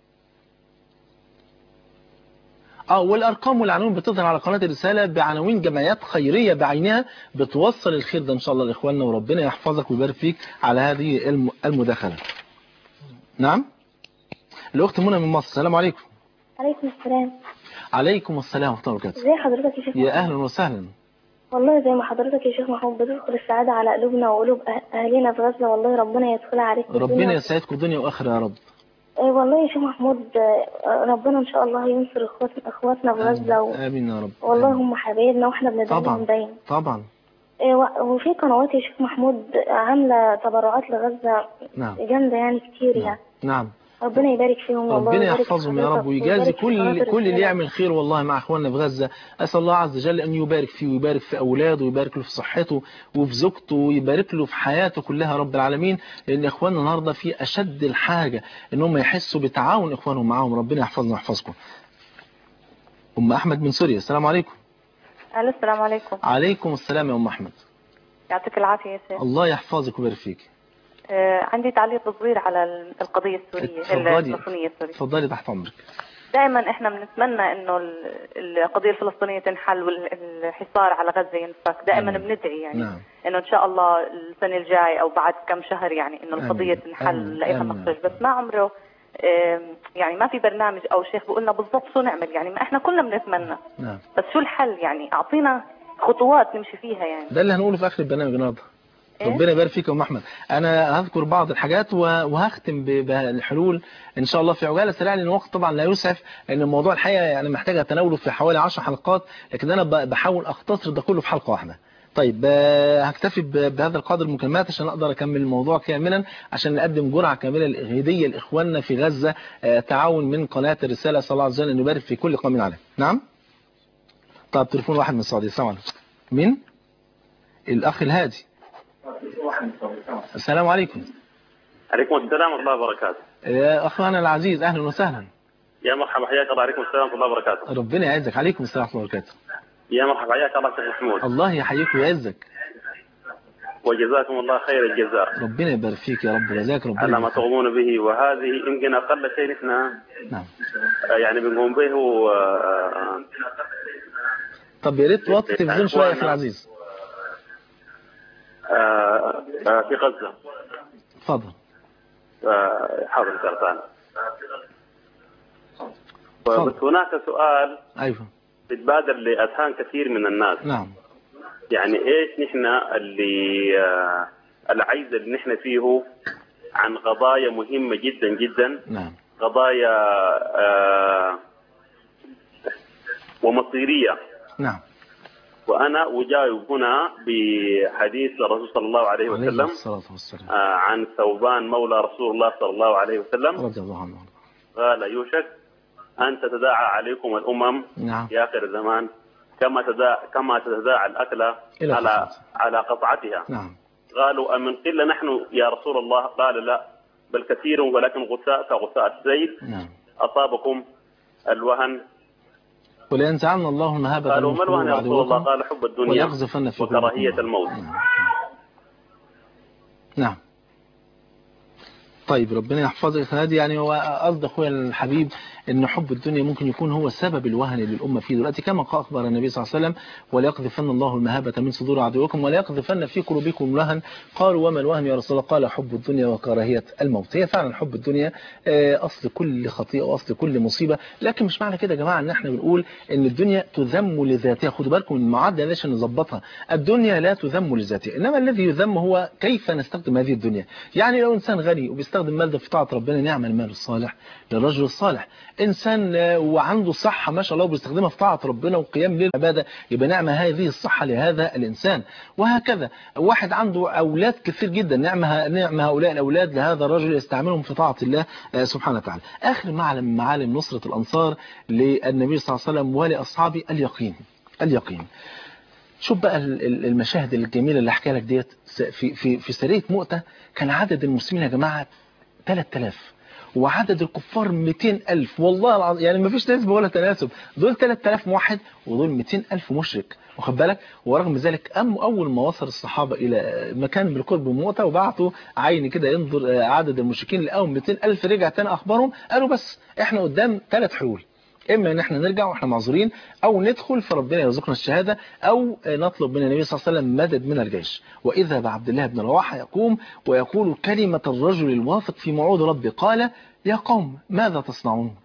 اه والارقام والعناوين بتظهر على قناه الرساله بعناوين جمعيات خيريه بعينها بتوصل الخير ده ان شاء الله لاخواننا وربنا يحفظك ويبارك فيك على هذه الم- المداخله. نعم؟ الاخت منى من مصر السلام عليكم. عليكم السلام عليكم السلام ورحمه الله وبركاته. ازي حضرتك يا شيخ يا محمود؟ اهلا وسهلا. والله زي ما حضرتك يا شيخ محمود بتدخل السعادة على قلوبنا وقلوب أه- أهالينا في غزة والله ربنا يدخلها عليك ربنا يسعدكم دنيا واخره يا رب. آه والله يا شيخ محمود آه، ربنا إن شاء الله ينصر إخواتنا إخواتنا في غزة و... امين يا رب. والله آمين. هم حبايبنا واحنا بندعمهم طبعا دايما طبعا آه، و- وفي قنوات يا شيخ محمود عاملة تبرعات لغزة نعم جامدة يعني كتير نعم يعني نعم ربنا يبارك فيهم والله ربنا ويبارك في يحفظهم يا رب حضرتك ويجازي ويبارك في قناة كل كل اللي الرسالة. يعمل خير والله مع اخواننا في غزه اسال الله عز وجل ان يبارك فيه ويبارك في اولاده ويبارك له في صحته وفي زوجته ويبارك له في حياته كلها رب العالمين لان اخواننا النهارده في اشد الحاجه ان هم يحسوا بتعاون اخوانهم معاهم ربنا يحفظنا ويحفظكم ام احمد من سوريا السلام عليكم الو السلام عليكم عليكم السلام يا ام احمد يعطيك العافيه يا شيخ الله يحفظك ويبارك فيك آه عندي تعليق صغير على ال- القضيه السوريه اتفضلي. الفلسطينيه السوريه اتفضلي تحت امرك دائما احنا بنتمنى انه ال- القضيه الفلسطينيه تنحل والحصار على غزه ينفك دائما نعم. بندعي يعني نعم انه ان شاء الله السنه الجاي او بعد كم شهر يعني انه آمين. القضيه تنحل آمين. نلاقيها آمين. مخرج بس ما عمره آم، يعني ما في برنامج او شيخ بيقول لنا بالضبط شو نعمل يعني ما احنا كلنا بنتمنى نعم بس شو الحل يعني اعطينا خطوات نمشي فيها يعني ده اللي هنقوله في اخر البرنامج النهارده إيه؟ ربنا يبارك فيك يا ام احمد انا هذكر بعض الحاجات و- وهختم ب- بالحلول ان شاء الله في عجاله سريعه لان الوقت طبعا لا يسعف لان الموضوع الحقيقه يعني محتاج تناوله في حوالي 10 حلقات لكن انا ب- بحاول اختصر ده كله في حلقه واحده طيب آه، هكتفي ب- بهذا القدر المكالمات عشان اقدر اكمل الموضوع كاملا عشان نقدم جرعه كامله هديه لاخواننا في غزه آه، تعاون من قناه الرساله صلى الله عليه وسلم ان يبارك في كل قوم عليه نعم طب تليفون واحد من السعوديه السلام عليكم مين الاخ الهادي السلام عليكم عليكم السلام ورحمة الله وبركاته. يا اخوانا العزيز اهلا وسهلا يا مرحبا حياك الله عليكم السلام ورحمة الله وبركاته. ربنا يعزك عليكم السلام ورحمه الله وبركاته يا مرحبا حياك الله شيخ محمود الله يحييك ويعزك وجزاكم الله خير الجزاء ربنا يبارك فيك يا رب وجزاك ربنا على ما يبارك فيك. تقومون به وهذه يمكن أقل شيء نحن نعم آه، يعني بنقوم به هو آه، طب يا ريت توطي التلفزيون شويه يا اخي العزيز آه، آه، في غزة اتفضل آه، حاضر سرطان تفضل. بس هناك سؤال ايوه بتبادر لأذهان كثير من الناس نعم يعني ايش نحن اللي آه، العيز اللي نحن فيه عن قضايا مهمة جدا جدا نعم قضايا آه، ومصيرية نعم وأنا أجاوب هنا بحديث الرسول صلى الله عليه عليه وسلم الصلاة والسلام آه، عن ثوبان مولى رسول الله صلى الله عليه وسلم رضي الله عنه قال يوشك أن تتداعى عليكم الأمم نعم في آخر الزمان كما تداعى كما تتداعى الأكلة إلى على قطعتها. على قطعتها نعم قالوا أمن قلة نحن يا رسول الله قال لا بل كثير ولكن غثاء كغثاء السيل نعم أصابكم الوهن ولينزعن الله المهابة قالوا من ما الوهن يا قلوب رسول الله عدوكم قال حب الدنيا ويقذفن في قلوبكم وكراهية الرعب. الموت نعم. نعم طيب ربنا يحفظك هذه يعني هو قصد اخويا الحبيب ان حب الدنيا ممكن يكون هو سبب الوهن للامه فيه دلوقتي كما اخبر النبي صلى الله عليه وسلم وليقذفن الله المهابه من صدور عدوكم وليقذفن في قلوبكم الوهن قالوا وما الوهن يا رسول الله قال حب الدنيا وكراهيه الموت هي فعلا حب الدنيا آه، اصل كل خطيئه واصل كل مصيبه لكن مش معنى كده يا جماعه ان احنا بنقول ان الدنيا تذم لذاتها خدوا بالكم من المعادله دي عشان نظبطها الدنيا لا تذم لذاتها انما الذي يذم هو كيف نستخدم هذه الدنيا يعني لو انسان غني وبيستخدم مال ده في طاعه ربنا نعم المال الصالح للرجل الصالح انسان آه، وعنده صحه ما شاء الله وبيستخدمها في طاعه ربنا وقيام ليل عباده يبقى نعمه هذه الصحه لهذا الانسان وهكذا واحد عنده اولاد كثير جدا نعمه نعم هؤلاء الاولاد لهذا الرجل يستعملهم في طاعه الله آه، سبحانه وتعالى اخر معلم من معالم نصره الانصار للنبي صلى الله عليه وسلم ولاصحابه اليقين اليقين شوف بقى ال- ال- المشاهد الجميله اللي احكيها لك ديت س- في في في سريه مؤته كان عدد المسلمين يا جماعه 3000 وعدد الكفار 200000 والله العظيم يعني ما فيش نسبه ولا تناسب دول 3000 موحد ودول 200000 مشرك واخد بالك ورغم ذلك أم أول ما وصل الصحابة إلى مكان بالقرب من مؤتة وبعتوا عين كده ينظر آه، عدد المشركين لقاهم 200000 رجع تاني أخبارهم قالوا بس إحنا قدام ثلاث حلول اما ان احنا نرجع واحنا معذورين او ندخل فربنا يرزقنا الشهاده او نطلب من النبي صلى الله عليه وسلم مدد من الجيش واذا بعبد الله بن رواحه يقوم ويقول كلمه الرجل الواثق في موعود ربه قال يا قوم ماذا تصنعون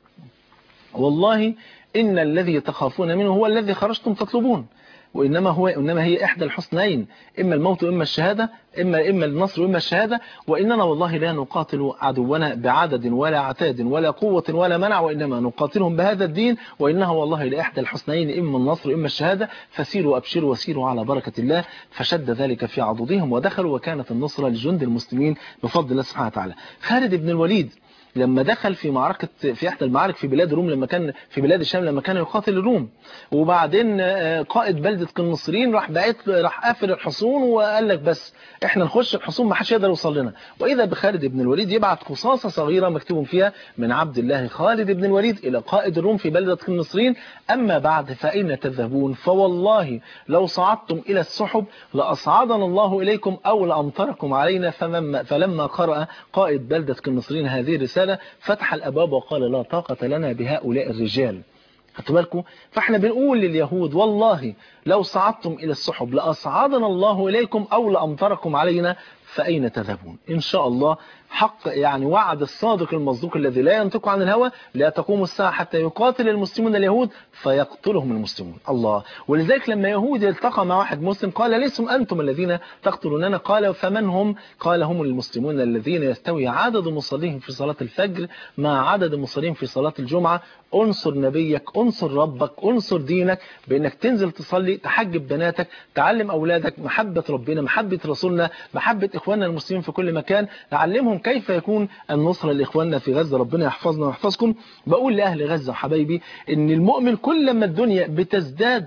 والله ان الذي تخافون منه هو الذي خرجتم تطلبون وإنما هو إنما هي إحدى الحسنين إما الموت وإما الشهادة إما إما النصر وإما الشهادة وإننا والله لا نقاتل عدونا بعدد ولا عتاد ولا قوة ولا منع وإنما نقاتلهم بهذا الدين وإنها والله لإحدى الحسنين إما النصر وإما الشهادة فسيروا أبشروا وسيروا على بركة الله فشد ذلك في عضدهم ودخلوا وكانت النصرة لجند المسلمين بفضل الله سبحانه وتعالى خالد بن الوليد لما دخل في معركة في إحدى المعارك في بلاد الروم لما كان في بلاد الشام لما كان يقاتل الروم وبعدين آه، قائد بلدة قنصرين راح بعت راح قافل الحصون وقال لك بس احنا نخش الحصون ما حدش يقدر يوصل لنا واذا بخالد بن الوليد يبعت قصاصة صغيرة مكتوب فيها من عبد الله خالد بن الوليد الى قائد الروم في بلدة قنصرين اما بعد فاين تذهبون فوالله لو صعدتم الى السحب لاصعدنا الله اليكم او لامطركم علينا فمما فلما قرأ قائد بلدة قنصرين هذه الرسالة فتح الابواب وقال لا طاقة لنا بهؤلاء الرجال خدتوا بالكم فاحنا بنقول لليهود والله لو صعدتم الى السحب لاصعدنا الله اليكم او لامطركم علينا فاين تذهبون ان شاء الله حق يعني وعد الصادق المصدوق الذي لا ينطق عن الهوى لا تقوم الساعه حتى يقاتل المسلمون اليهود فيقتلهم المسلمون الله ولذلك لما يهود التقى مع واحد مسلم قال ليسم انتم الذين تقتلوننا قال فمن هم قال هم المسلمون الذين يستوي عدد مصليهم في صلاه الفجر مع عدد المصلين في صلاه الجمعه انصر نبيك انصر ربك انصر دينك بانك تنزل تصلي تحجب بناتك تعلم اولادك محبه ربنا محبه رسولنا محبه اخواننا المسلمين في كل مكان تعلمهم كيف يكون النصره لاخواننا في غزه ربنا يحفظنا ويحفظكم بقول لاهل غزه وحبايبي ان المؤمن كل ما الدنيا بتزداد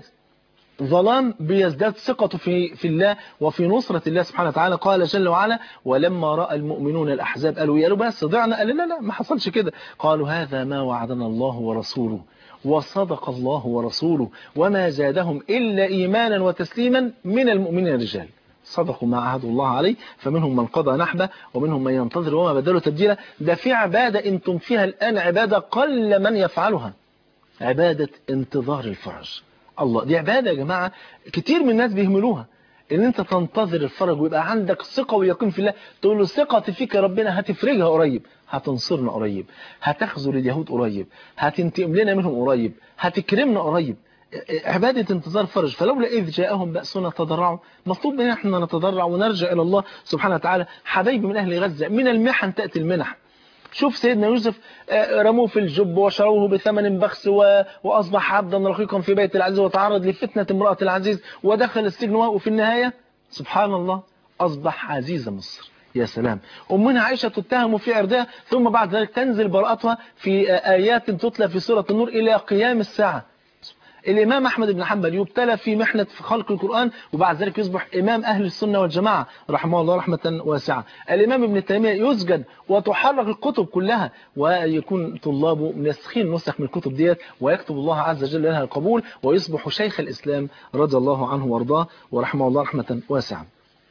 ظلام بيزداد ثقته في في الله وفي نصرة الله سبحانه وتعالى قال جل وعلا ولما رأى المؤمنون الأحزاب قالوا يا بس ضعنا قال لا لا ما حصلش كده قالوا هذا ما وعدنا الله ورسوله وصدق الله ورسوله وما زادهم إلا إيمانا وتسليما من المؤمنين الرجال صدقوا ما عهدوا الله عليه فمنهم من قضى نحبه ومنهم من ينتظر وما بدلوا تبديلا ده في عبادة انتم فيها الآن عبادة قل من يفعلها عبادة انتظار الفرج الله دي عبادة يا جماعة كتير من الناس بيهملوها ان انت تنتظر الفرج ويبقى عندك ثقة ويقين في الله تقول له ثقتي فيك يا ربنا هتفرجها قريب هتنصرنا قريب هتخذل اليهود قريب هتنتقم لنا منهم قريب هتكرمنا قريب عبادة انتظار فرج فلولا إذ جاءهم بأسنا تضرعوا مطلوب مننا احنا نتضرع ونرجع إلى الله سبحانه وتعالى حبايبي من أهل غزة من المحن تأتي المنح شوف سيدنا يوسف آه، رموه في الجب وشروه بثمن بخس و- وأصبح عبدا رقيقا في بيت العزيز وتعرض لفتنة امرأة العزيز ودخل السجن وفي النهاية سبحان الله أصبح عزيز مصر يا سلام أمنا عائشة تتهم في عرضها ثم بعد ذلك تنزل براءتها في آه، آيات تتلى في سورة النور إلى قيام الساعة الإمام أحمد بن حنبل يبتلى في محنة في خلق القرآن وبعد ذلك يصبح إمام أهل السنة والجماعة رحمه الله رحمة واسعة الإمام ابن تيمية يسجد وتحرك الكتب كلها ويكون طلابه منسخين نسخ من الكتب ديت ويكتب الله عز وجل لها القبول ويصبح شيخ الإسلام رضي الله عنه وارضاه ورحمه الله رحمة واسعة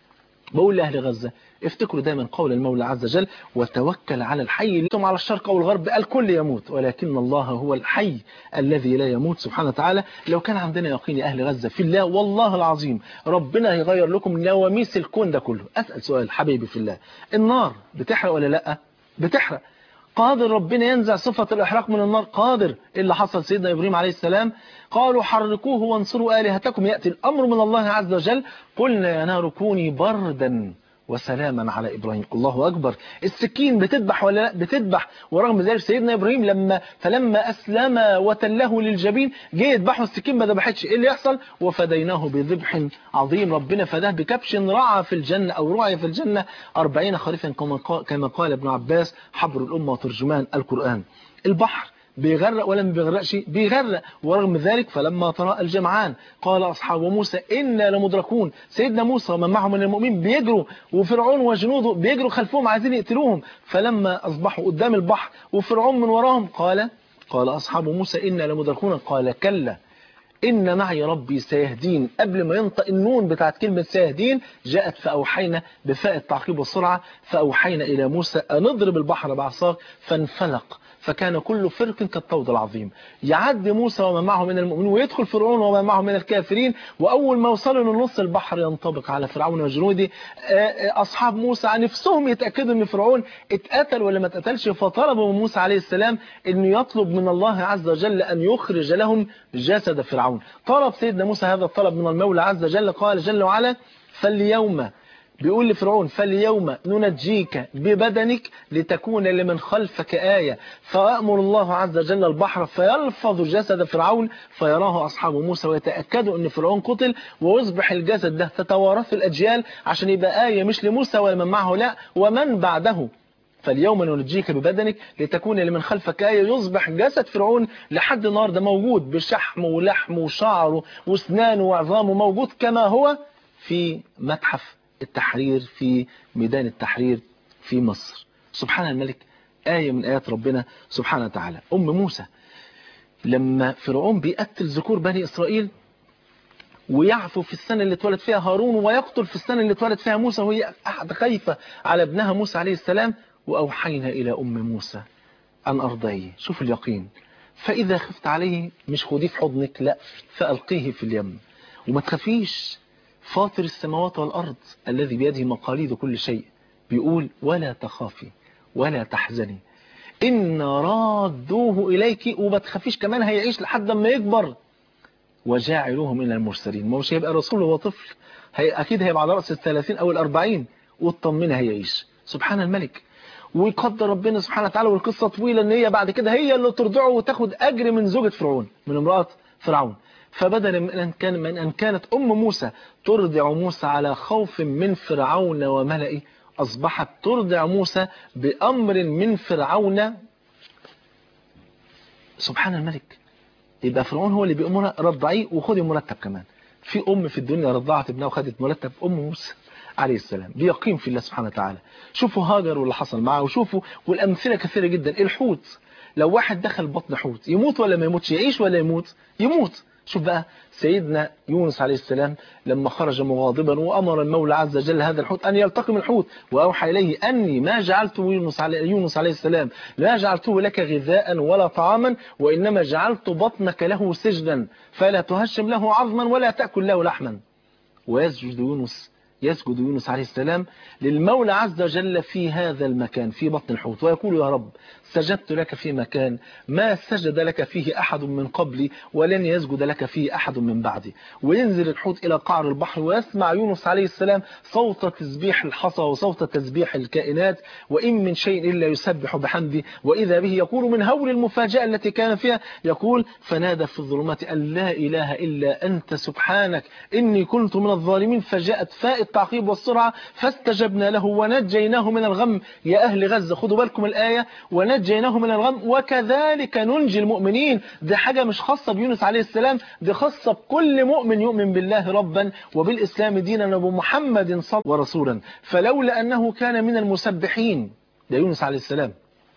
بقول لأهل غزة افتكروا دايما قول المولى عز وجل وتوكل على الحي لكم على الشرق أو الغرب الكل يموت ولكن الله هو الحي الذي لا يموت سبحانه وتعالى لو كان عندنا يقين يا أهل غزة في الله والله العظيم ربنا هيغير لكم نواميس الكون ده كله أسأل سؤال حبيبي في الله النار بتحرق ولا لأ بتحرق قادر ربنا ينزع صفة الإحراق من النار قادر إيه اللي حصل سيدنا إبراهيم عليه السلام قالوا حرقوه وانصروا آلهتكم يأتي الأمر من الله عز وجل قلنا يا نار كوني بردا وسلاما على إبراهيم الله أكبر السكين بتذبح ولا لا بتذبح ورغم ذلك سيدنا إبراهيم لما فلما أسلم وتله للجبين جه يذبحه السكين ما ذبحتش إيه اللي يحصل وفديناه بذبح عظيم ربنا فداه بكبش رعى في الجنة أو رعي في الجنة أربعين خريفا كما قال- كما قال ابن عباس حبر الأمة وترجمان القرآن البحر بيغرق ولا ما بيغرقش بيغرق ورغم ذلك فلما تراءى الجمعان قال أصحاب موسى إنا لمدركون سيدنا موسى ومن معه من المؤمنين بيجروا وفرعون وجنوده بيجروا خلفهم عايزين يقتلوهم فلما أصبحوا قدام البحر وفرعون من وراهم قال قال أصحاب موسى إنا لمدركون قال كلا إن معي ربي سيهدين قبل ما ينطق النون بتاعت كلمة سيهدين جاءت فأوحينا بفاء التعقيب والسرعة فأوحينا إلى موسى أن اضرب البحر بعصاك فانفلق فكان كل فرق كالطود العظيم يعدي موسى ومن معه من المؤمنين ويدخل فرعون ومن معه من الكافرين وأول ما وصلوا لنص البحر ينطبق على فرعون وجنوده آه، آه، أصحاب موسى نفسهم يتأكدوا أن فرعون اتقتل ولا ما اتقتلش فطلبوا من موسى عليه السلام أنه يطلب من الله عز وجل أن يخرج لهم جسد فرعون طلب سيدنا موسى هذا الطلب من المولى عز وجل قال جل وعلا فاليوم بيقول لفرعون فاليوم ننجيك ببدنك لتكون لمن خلفك آية فأمر الله عز وجل البحر فيلفظ جسد فرعون فيراه أصحاب موسى ويتأكدوا أن فرعون قتل ويصبح الجسد ده تتوارث الأجيال عشان يبقى آية مش لموسى ولا من معه لا ومن بعده فاليوم ننجيك ببدنك لتكون لمن خلفك آية يصبح جسد فرعون لحد النهارده موجود بشحمه ولحمه وشعره واسنانه وعظامه موجود كما هو في متحف التحرير في ميدان التحرير في مصر سبحان الملك آية من آيات ربنا سبحانه وتعالى أم موسى لما فرعون بيقتل ذكور بني إسرائيل ويعفو في السنة اللي اتولد فيها هارون ويقتل في السنة اللي اتولد فيها موسى وهي أحد خايفة على ابنها موسى عليه السلام وأوحينا إلى أم موسى أن أرضيه شوف اليقين فإذا خفت عليه مش خديه في حضنك لا فألقيه في اليم وما تخافيش فاطر السماوات والأرض الذي بيده مقاليد كل شيء بيقول ولا تخافي ولا تحزني إن رادوه إليك وما تخافيش كمان هيعيش لحد ما يكبر وجاعلوه من المرسلين ما مش هيبقى رسول هو طفل هي أكيد هيبقى على رأس الثلاثين أو الأربعين واطمني هيعيش سبحان الملك ويقدر ربنا سبحانه وتعالى والقصة طويلة ان هي بعد كده هي اللي ترضعه وتاخد أجر من زوجة فرعون من امرأة فرعون فبدلا من أن, كان من أن كانت أم موسى ترضع موسى على خوف من فرعون وملئه أصبحت ترضع موسى بأمر من فرعون سبحان الملك يبقى فرعون هو اللي بيأمرها رضعيه وخدي مرتب كمان في أم في الدنيا رضعت ابنها وخدت مرتب أم موسى عليه السلام بيقيم في الله سبحانه وتعالى شوفوا هاجر واللي حصل معاه وشوفوا والأمثلة كثيرة جدا الحوت لو واحد دخل بطن حوت يموت ولا ما يموتش يعيش ولا يموت يموت شوف بقى سيدنا يونس عليه السلام لما خرج مغاضبا وأمر المولى عز وجل هذا الحوت أن يلتقم الحوت وأوحى إليه أني ما جعلته يونس عليه, يونس عليه السلام لا جعلته لك غذاء ولا طعاما وإنما جعلت بطنك له سجنا فلا تهشم له عظما ولا تأكل له لحما ويسجد يونس يسجد يونس عليه السلام للمولى عز وجل في هذا المكان في بطن الحوت ويقول يا رب سجدت لك في مكان ما سجد لك فيه أحد من قبلي ولن يسجد لك فيه أحد من بعدي وينزل الحوت إلى قعر البحر ويسمع يونس عليه السلام صوت تسبيح الحصى وصوت تسبيح الكائنات وإن من شيء إلا يسبح بحمده وإذا به يقول من هول المفاجأة التي كان فيها يقول فنادى في الظلمات أن لا إله إلا أنت سبحانك إني كنت من الظالمين فجاءت فاء التعقيب والسرعة فاستجبنا له ونجيناه من الغم يا أهل غزة خدوا بالكم الآية ونجيناه من الغم وكذلك ننجي المؤمنين دي حاجة مش خاصة بيونس عليه السلام دي خاصة بكل مؤمن يؤمن بالله ربا وبالإسلام دينا وبمحمد صلى ورسولا فلولا أنه كان من المسبحين ده يونس عليه السلام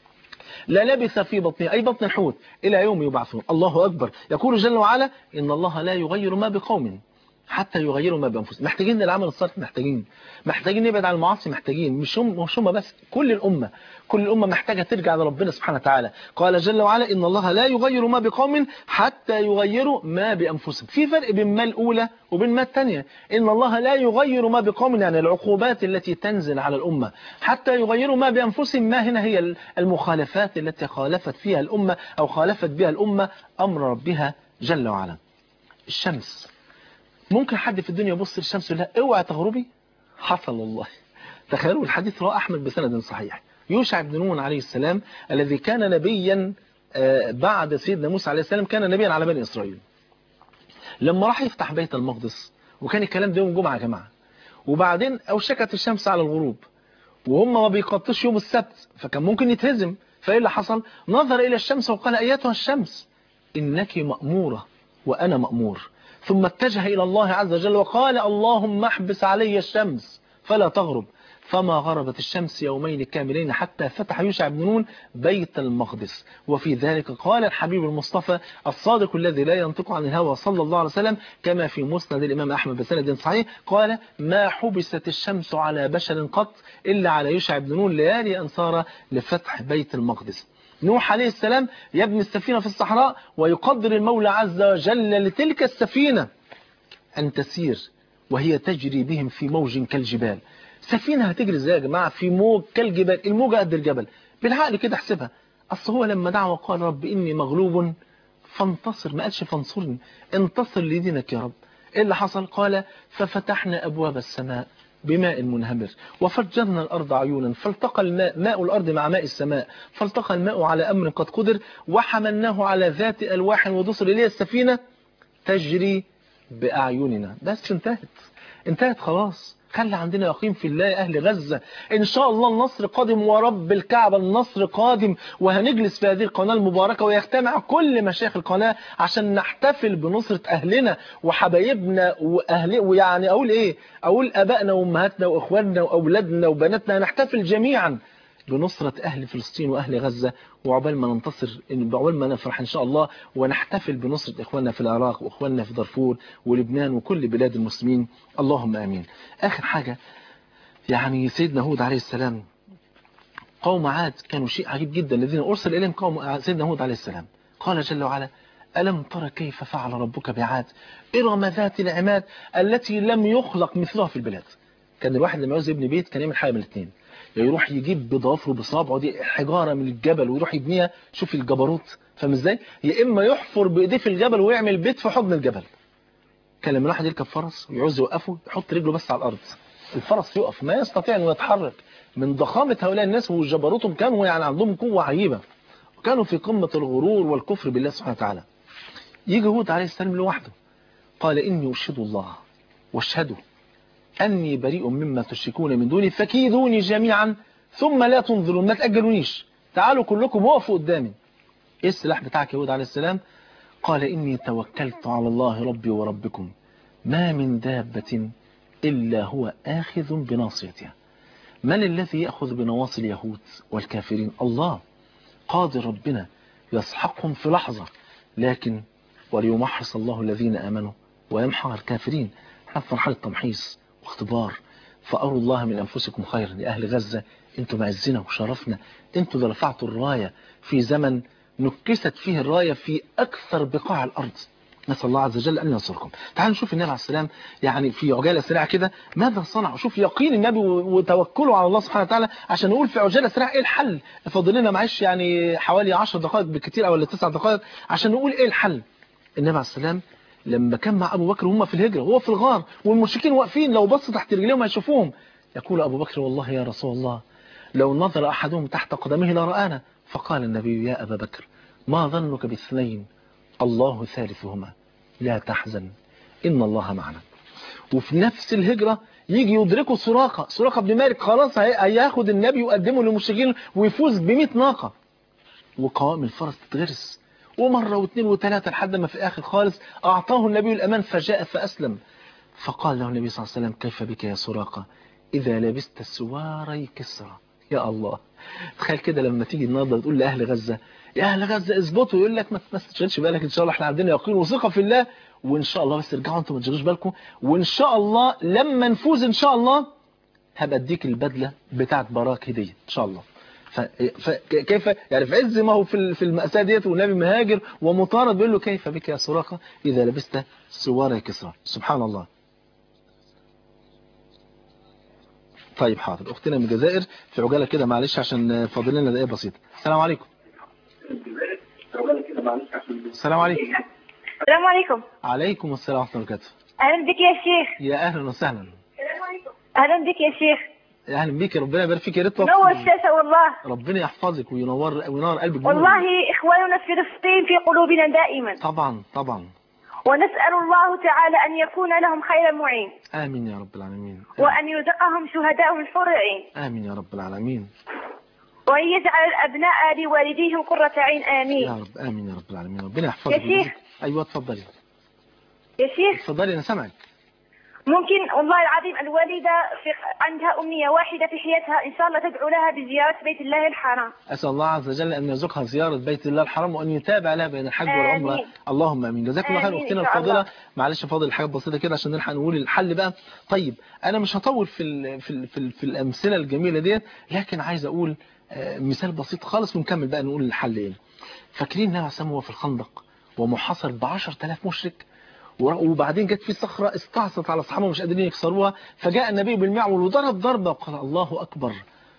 للبث في بطنه أي بطن الحوت إلى يوم يبعثون الله أكبر يقول جل وعلا إن الله لا يغير ما بقوم حتى يغيروا ما بأنفسهم محتاجين العمل الصالح محتاجين محتاجين نبعد عن المعاصي محتاجين مش هم مش هم بس كل الأمة كل الأمة محتاجة ترجع لربنا سبحانه وتعالى قال جل وعلا إن الله لا يغير ما بقوم حتى يغيروا ما بأنفسهم في فرق بين ما الأولى وبين ما الثانية إن الله لا يغير ما بقوم يعني العقوبات التي تنزل على الأمة حتى يغيروا ما بأنفسهم ما هنا هي المخالفات التي خالفت فيها الأمة أو خالفت بها الأمة أمر ربها جل وعلا الشمس ممكن حد في الدنيا يبص للشمس يقول لها اوعى تغربي حصل والله تخيلوا الحديث رواه أحمد بسند صحيح يوشع بن نون عليه السلام الذي كان نبيا بعد سيدنا موسى عليه السلام كان نبيا على بني إسرائيل لما راح يفتح بيت المقدس وكان الكلام ده يوم الجمعة يا جماعة وبعدين أوشكت الشمس على الغروب وهم ما بيقطش يوم السبت فكان ممكن يتهزم فإيه اللي حصل نظر إلى الشمس وقال أيتها الشمس إنك مأمورة وأنا مأمور ثم اتجه إلى الله عز وجل وقال اللهم احبس علي الشمس فلا تغرب فما غربت الشمس يومين كاملين حتى فتح يوشع بن نون بيت المقدس وفي ذلك قال الحبيب المصطفى الصادق الذي لا ينطق عن الهوى صلى الله عليه وسلم كما في مسند الإمام أحمد بسند صحيح قال ما حبست الشمس على بشر قط إلا على يوشع بن نون ليالي أنصار لفتح بيت المقدس نوح عليه السلام يبني السفينة في الصحراء ويقدر المولى عز وجل لتلك السفينة أن تسير وهي تجري بهم في موج كالجبال سفينة هتجري ازاي يا جماعة في موج كالجبال الموجة قد الجبل بالعقل كده احسبها أصل هو لما دعا وقال رب إني مغلوب فانتصر ما قالش فانصرني انتصر لدينك يا رب إيه اللي حصل قال ففتحنا أبواب السماء بماء منهمر وفجرنا الأرض عيونا فالتقى الماء ماء الأرض مع ماء السماء فالتقى الماء على أمر قد قدر وحملناه على ذات ألواح ودسر إليه السفينة تجري بأعيننا بس انتهت انتهت خلاص خلي عندنا يقين في الله أهل غزة إن شاء الله النصر قادم ورب الكعبة النصر قادم وهنجلس في هذه القناة المباركة ويجتمع كل مشايخ القناة عشان نحتفل بنصرة أهلنا وحبايبنا وأهل ويعني أقول إيه أقول أبائنا وأمهاتنا وإخواننا وأولادنا وبناتنا نحتفل جميعا بنصرة أهل فلسطين وأهل غزة وعقبال ما ننتصر عقبال ما نفرح إن شاء الله ونحتفل بنصرة إخواننا في العراق وإخواننا في دارفور ولبنان وكل بلاد المسلمين اللهم آمين آخر حاجة يعني سيدنا هود عليه السلام قوم عاد كانوا شيء عجيب جدا الذين أرسل إليهم قوم سيدنا هود عليه السلام قال جل وعلا ألم ترى كيف فعل ربك بعاد إرم ذات العماد التي لم يخلق مثلها في البلاد كان الواحد لما يعوز يبني بيت كان يعمل حاجة من الاثنين يروح يجيب بضوافره بصابعه دي حجاره من الجبل ويروح يبنيها شوف الجبروت فاهم ازاي يا اما يحفر بايديه في الجبل ويعمل بيت في حضن الجبل كان لما الواحد يركب فرس ويعوز يوقفه يحط رجله بس على الارض الفرس يقف ما يستطيع انه يتحرك من ضخامه هؤلاء الناس وجبروتهم كانوا يعني عندهم قوه عجيبه وكانوا في قمه الغرور والكفر بالله سبحانه وتعالى يجي هود عليه السلام لوحده قال اني اشهد الله واشهدوا أني بريء مما تشركون من دوني فكيدوني جميعا ثم لا تنظرون ما تأجلونيش تعالوا كلكم وقفوا قدامي إيه السلاح بتاعك يهود عليه السلام قال إني توكلت على الله ربي وربكم ما من دابة إلا هو آخذ بناصيتها من الذي يأخذ بنواصي اليهود والكافرين الله قادر ربنا يسحقهم في لحظة لكن وليمحص الله الذين آمنوا ويمحق الكافرين احنا في مرحلة تمحيص واختبار فأروا الله من أنفسكم خيرا يا أهل غزة انتم معزنا وشرفنا انتم اللي رفعتوا الراية في زمن نكست فيه الراية في أكثر بقاع الأرض نسأل الله عز وجل أن ينصركم تعالوا نشوف النبي عليه السلام يعني في عجالة سريعة كده ماذا صنع شوف يقين النبي وتوكله على الله سبحانه وتعالى عشان نقول في عجالة سريعة إيه الحل فاضل لنا معلش يعني حوالي 10 دقائق بالكثير أو ولا 9 دقائق عشان نقول إيه الحل النبي عليه السلام لما كان مع أبو بكر وهم في الهجرة وهو في الغار والمشركين واقفين لو بص تحت رجليهم هيشوفوهم يقول أبو بكر والله يا رسول الله لو نظر أحدهم تحت قدمه لرآنا فقال النبي يا أبا بكر ما ظنك باثنين الله ثالثهما لا تحزن إن الله معنا وفي نفس الهجرة يجي يدركه سراقة سراقة بن مالك خلاص هياخد النبي ويقدمه للمشركين ويفوز ب ناقة وقوام الفرس تتغرس ومرة واثنين وثلاثة لحد ما في الآخر خالص أعطاه النبي الأمان فجاء فأسلم فقال له النبي صلى الله عليه وسلم كيف بك يا سراقة إذا لبست سواري كسرى يا الله تخيل كده لما تيجي النهارده تقول لأهل غزة يا أهل غزة اثبتوا يقول لك ما تشغلش بالك إن شاء الله احنا عندنا يقين وثقة في الله وإن شاء الله بس ارجعوا أنتم ما تشغلوش بالكم وإن شاء الله لما نفوز إن شاء الله هبقى اديك البدلة بتاعت براك هدية إن شاء الله فكيف يعني في عز ما هو في في المأساة ديت والنبي مهاجر ومطارد بيقول له كيف بك يا سراقة إذا لبست سوار كسرى سبحان الله طيب حاضر أختنا من الجزائر في عجالة كده معلش عشان فاضل لنا دقيقة بسيطة السلام عليكم السلام عليكم السلام عليكم عليكم السلام ورحمة الله وبركاته أهلا بك يا شيخ يا أهلا وسهلا أهلا بك يا شيخ اهلا بيك ربنا يبارك فيك يا ريت نور الشاشة والله ربنا يحفظك وينور وينور قلبك والله إخواننا في فلسطين في قلوبنا دائما طبعا طبعا ونسأل الله تعالى أن يكون لهم خير معين آمين يا رب العالمين آمين. وأن يرزقهم شهداء الحور العين آمين يا رب العالمين وأن يجعل الأبناء لوالديهم قرة عين آمين يا رب آمين يا رب العالمين ربنا يحفظك يا شيخ أيوة اتفضلي يا شيخ اتفضلي أنا سامعك ممكن والله العظيم الوالدة في عندها أمنية واحدة في حياتها إن شاء الله تدعو لها بزيارة بيت الله الحرام أسأل الله عز وجل أن يرزقها زيارة بيت الله الحرام وأن يتابع لها بين الحج والعمرة آمين. اللهم أمين جزاكم الله خير آمين أختنا إن شاء الفاضلة الله. معلش فاضل حاجة بسيطة كده عشان نلحق نقول الحل بقى طيب أنا مش هطول في ال في ال في, ال في الأمثلة الجميلة ديت لكن عايز أقول آه، مثال بسيط خالص ونكمل بقى نقول الحل إيه فاكرين النبي عليه الصلاة والسلام هو في الخندق ومحاصر ب 10000 مشرك ور- وبعدين جت في صخرة استعصت على أصحابه مش قادرين يكسروها فجاء النبي بالمعول وضرب ضربة وقال الله أكبر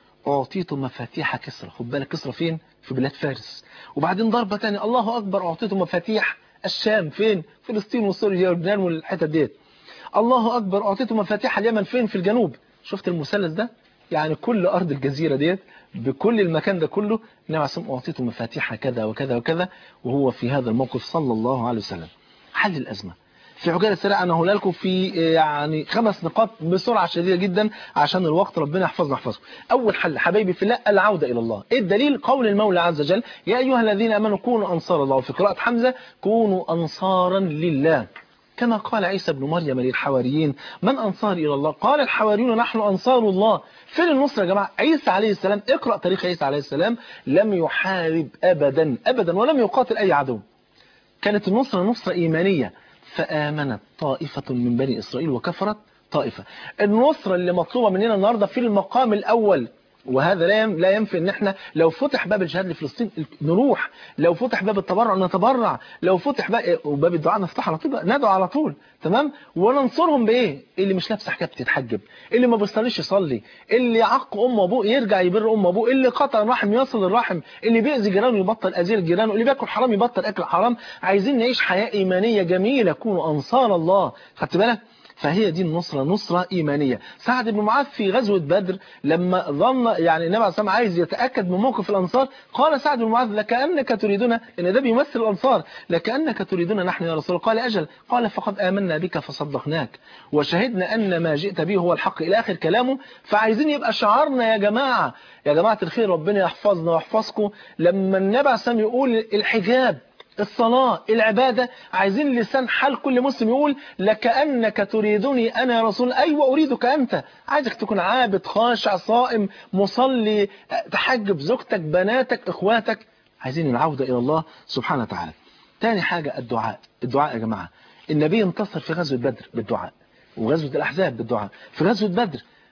أعطيت مفاتيح كسرى خد بالك كسرى فين في بلاد فارس وبعدين ضربة تانية الله أكبر أعطيت مفاتيح الشام فين فلسطين وسوريا واللبنان والحتت ديت الله أكبر أعطيت مفاتيح اليمن فين في الجنوب شفت المثلث ده يعني كل أرض الجزيرة ديت بكل المكان ده كله النبي عليه الصلاة والسلام أعطيته مفاتيح كذا وكذا وكذا وهو في هذا الموقف صلى الله عليه وسلم حل الأزمة في عجالة سريعة أنا هقول لكم في يعني خمس نقاط بسرعة شديدة جدا عشان الوقت ربنا يحفظنا يحفظكم أول حل حبايبي في الله العودة إلى الله إيه الدليل قول المولى عز وجل يا أيها الذين أمنوا كونوا أنصار الله وفي قراءة حمزة كونوا أنصارا لله كما قال عيسى بن مريم للحواريين من أنصار إلى الله قال الحواريون نحن أنصار الله فين النصر يا جماعة عيسى عليه السلام اقرأ تاريخ عيسى عليه السلام لم يحارب أبدا أبدا ولم يقاتل أي عدو كانت النصرة نصرة إيمانية فآمنت طائفة من بني إسرائيل وكفرت طائفة النصرة اللي مطلوبة مننا النهاردة في المقام الأول وهذا لا لا ينفي ان احنا لو فتح باب الجهاد لفلسطين نروح لو فتح باب التبرع نتبرع لو فتح باب وباب الدعاء نفتح على طول ندعو على طول تمام وننصرهم بايه اللي مش لابس حجاب تتحجب اللي ما بيصليش يصلي اللي عق امه وابوه يرجع يبر امه وابوه اللي قطع الرحم يصل الرحم اللي بيأذي جيرانه يبطل اذيه جيرانه اللي بياكل حرام يبطل اكل حرام عايزين نعيش حياه ايمانيه جميله كونوا انصار الله خدت بالك فهي دي النصرة نصرة إيمانية سعد بن معاذ في غزوة بدر لما ظن يعني النبي عليه الصلاة عايز يتأكد من موقف الأنصار قال سعد بن معاذ لكأنك تريدون إن ده بيمثل الأنصار لكأنك تريدون نحن يا رسول الله قال أجل قال فقد آمنا بك فصدقناك وشهدنا أن ما جئت به هو الحق إلى آخر كلامه فعايزين يبقى شعارنا يا جماعة يا جماعة الخير ربنا يحفظنا ويحفظكم لما النبي عليه الصلاة يقول الحجاب الصلاة العبادة عايزين لسان حال كل مسلم يقول لكأنك تريدني أنا يا رسول أيوة أريدك أنت عايزك تكون عابد خاشع صائم مصلي تحجب زوجتك بناتك إخواتك عايزين العودة إلى الله سبحانه وتعالى تاني حاجة الدعاء الدعاء يا جماعة النبي انتصر في غزوة بدر بالدعاء وغزوة الأحزاب بالدعاء في غزوة بدر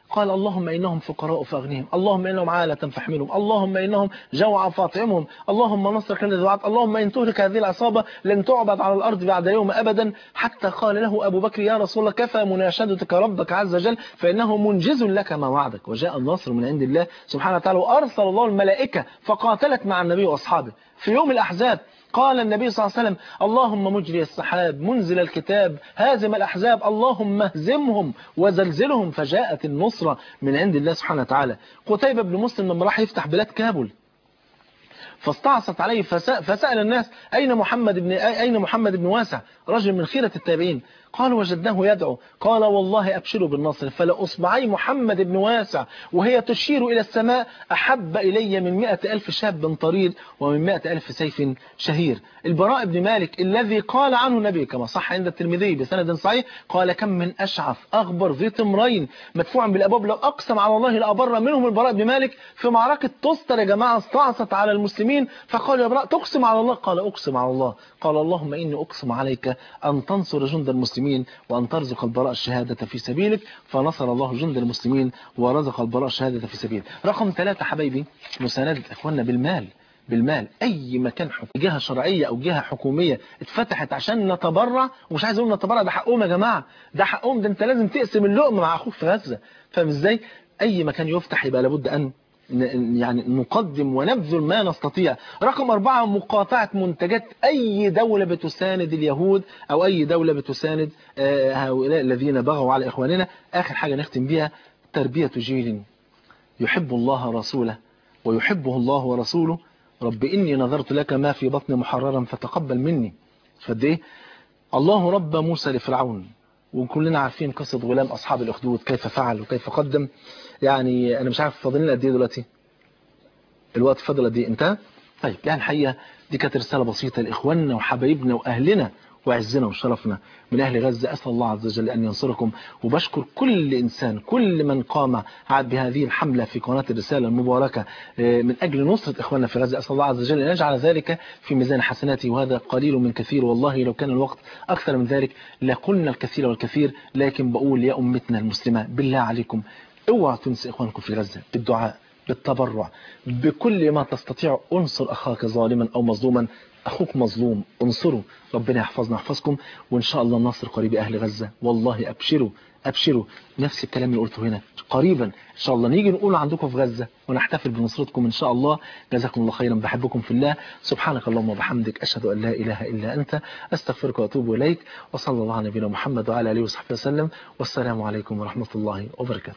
قال اللهم إنهم فقراء فأغنيهم اللهم إنهم عالة فاحملهم اللهم إنهم جوع فاطعمهم اللهم نصرك الذي وعدت اللهم إن تهلك هذه العصابة لن تعبد على الأرض بعد يوم أبدا حتى قال له أبو بكر يا رسول الله كفى مناشدتك ربك عز وجل فإنه منجز لك ما وعدك وجاء النصر من عند الله سبحانه وتعالى وأرسل الله الملائكة فقاتلت مع النبي وأصحابه في يوم الأحزاب قال النبي صلى الله عليه وسلم اللهم مجري السحاب منزل الكتاب هازم الأحزاب اللهم اهزمهم وزلزلهم فجاءت النصرة من عند الله سبحانه وتعالى قتيبة بن مسلم لما راح يفتح بلاد كابل فاستعصت عليه فسأل الناس أين محمد بن أين محمد بن واسع رجل من خيرة التابعين قال وجدناه يدعو قال والله أبشروا بالنصر فلأصبعي محمد بن واسع وهي تشير إلى السماء أحب إلي من مئة ألف شاب طريد ومن مئة ألف سيف شهير البراء بن مالك الذي قال عنه النبي كما صح عند الترمذي بسند صحيح قال كم من أشعث أغبر ذي تمرين مدفوعا بالأبواب لو أقسم على الله لأبر منهم البراء بن مالك في معركة تستر يا جماعة استعصت على المسلمين فقال يا براء تقسم على الله قال أقسم على الله قال اللهم إني أقسم عليك أن تنصر جند المسلمين وأن ترزق البراء الشهادة في سبيلك فنصر الله جند المسلمين ورزق البراء الشهادة في سبيله رقم ثلاثة حبايبي مساندة إخواننا بالمال بالمال أي مكان حكومي جهة شرعية أو جهة حكومية اتفتحت عشان نتبرع ومش عايز أقول نتبرع ده حقهم يا جماعة ده حقهم ده أنت لازم تقسم اللقمة مع أخوك في غزة فاهم إزاي أي مكان يفتح يبقى لابد أن يعني نقدم ونبذل ما نستطيع رقم أربعة مقاطعة منتجات أي دولة بتساند اليهود أو أي دولة بتساند هؤلاء الذين بغوا على إخواننا آخر حاجة نختم بها تربية جيل يحب الله ورسوله ويحبه الله ورسوله رب إني نظرت لك ما في بطن محررا فتقبل مني فد إيه الله رب موسى لفرعون وكلنا عارفين قصة غلام أصحاب الأخدود كيف فعل وكيف قدم يعني أنا مش عارف فاضلين قد إيه دلوقتي الوقت فضل قد إيه انتهى طيب يعني الحقيقة دي كانت رسالة بسيطة لإخواننا وحبايبنا وأهلنا وعزنا وشرفنا من أهل غزة أسأل الله عز وجل أن ينصركم وبشكر كل إنسان كل من قام بهذه الحملة في قناة الرسالة المباركة من أجل نصرة إخواننا في غزة أسأل الله عز وجل أن يجعل ذلك في ميزان حسناتي وهذا قليل من كثير والله لو كان الوقت أكثر من ذلك لقلنا الكثير والكثير لكن بقول يا أمتنا المسلمة بالله عليكم اوعوا تنسوا إخوانكم في غزة بالدعاء بالتبرع بكل ما تستطيع انصر أخاك ظالما أو مظلوما أخوك مظلوم انصره ربنا يحفظنا يحفظكم وإن شاء الله النصر قريب أهل غزة والله أبشروا أبشروا نفس الكلام اللي قلته هنا قريبا إن شاء الله نيجي نقول عندكم في غزة ونحتفل بنصرتكم إن شاء الله جزاكم الله خيرا بحبكم في الله سبحانك اللهم وبحمدك أشهد أن لا إله إلا أنت أستغفرك وأتوب إليك وصلى الله على نبينا محمد وعلى آله وصحبه وسلم والسلام عليكم ورحمة الله وبركاته